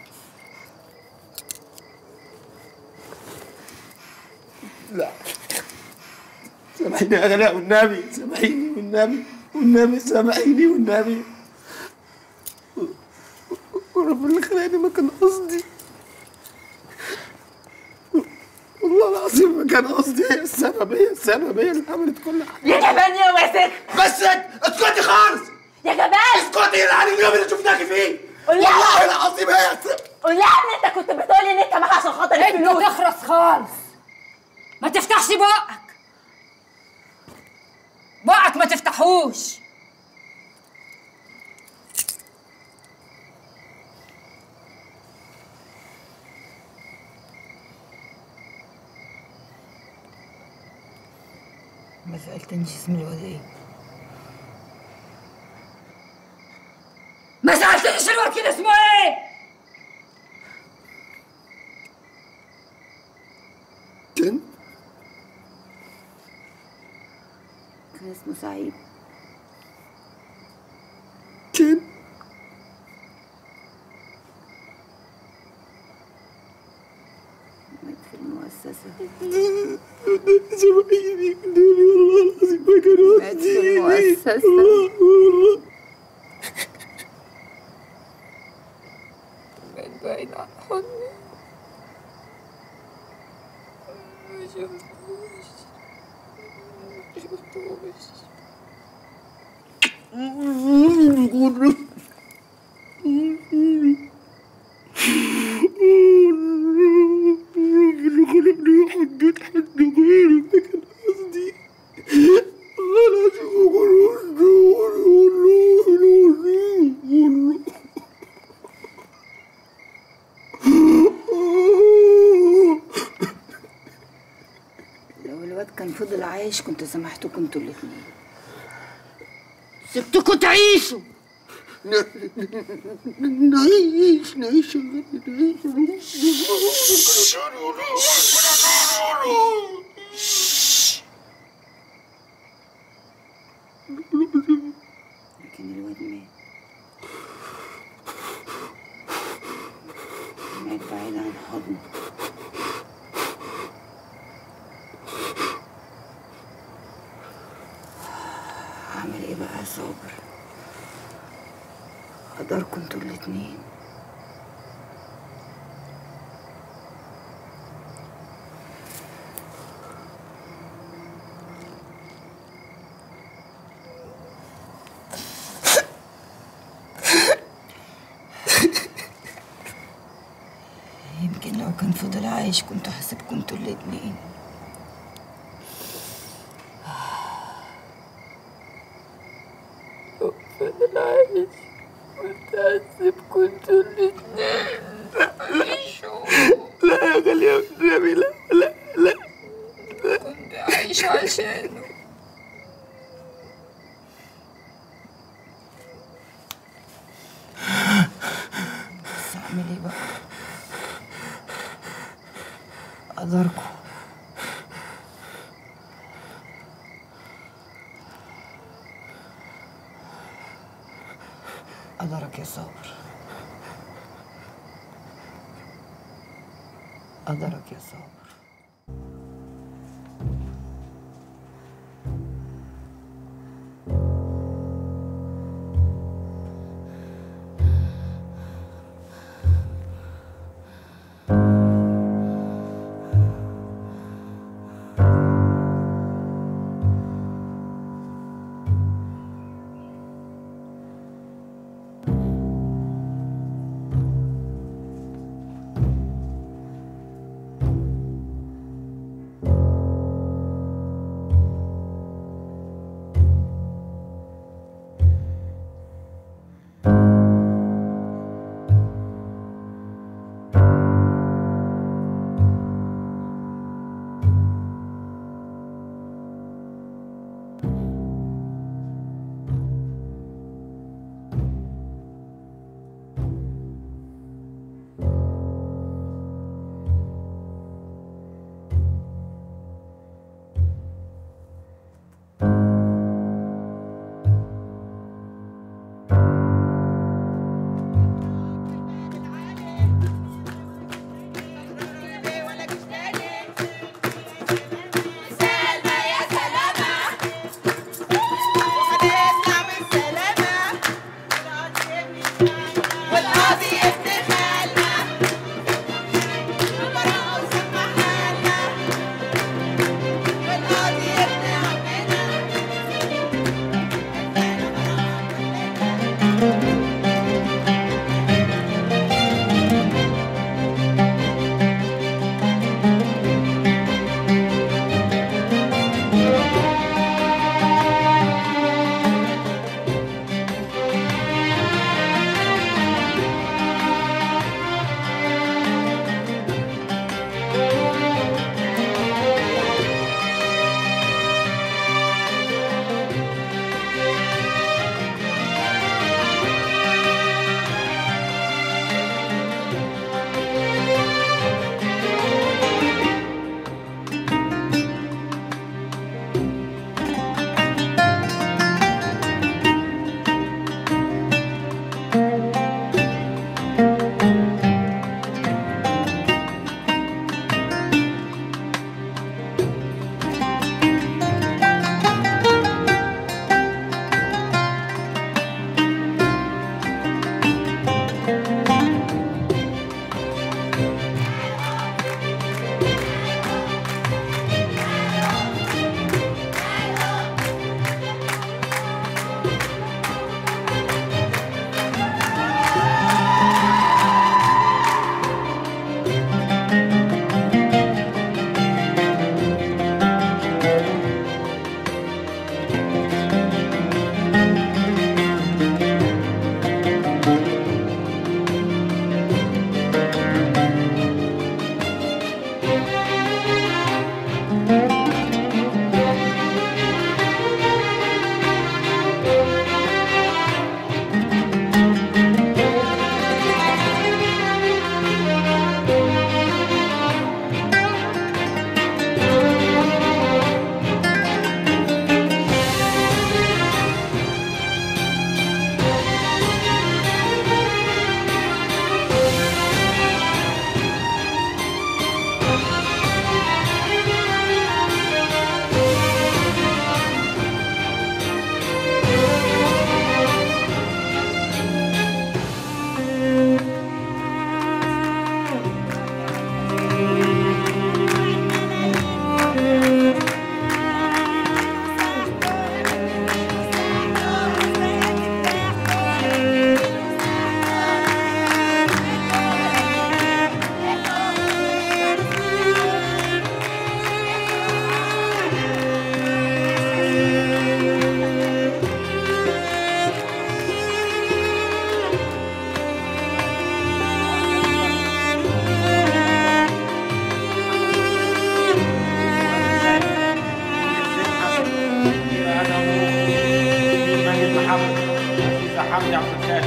لا سامحيني يا غلاء والنبي سامحيني والنبي والنبي سامحيني والنبي ورب اللي خلاني ما كان قصدي والله العظيم ما كان قصدي هي السبب هي السبب هي اللي عملت كل حاجه يا جبان يا واسخ بس اسكتي خالص يا جبان اسكتي يا عن اليوم اللي شفناكي فيه قول لها والله العظيم هي السبب قول لها ان انت كنت بتقولي ان انت معاك عشان خاطر الفلوس انت تخرس خالص ما تفتحش بقك بقك ما تفتحوش ما سألتنيش اسم الواد ايه ما سألتنيش الواد كده اسمه ايه كان كان اسمه سعيد كان مات في المؤسسة سامحيني والله العظيم ما كان مات في المؤسسة والله مات بعيد عن حضني ما شفتوش ما شفتوش اللي خلاني حبيت حد غيرك ده كان قصدي والله العظيم والله والله لو الواد كان فضل عايش كنت سامحتكم انتوا الاتنين سبتكوا تعيشوا نعيش نعيش يا غالي نعيش لكن الواد مات مات بعيد عن حضني هعمل ايه بقى يا صابر قدركم انتوا الاتنين يمكن لو كان فضل عايش كنت هسيبكم انتوا الاتنين لو فضل عايش كنت هسيبكم انتوا الاتنين لا يا غالي يا نبي لا لا لا كنت عايش عشانه بس اعمل ايه بقى قدركم قدرك يا صابر قدرك يا صابر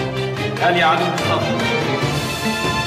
هل يعلم بخطر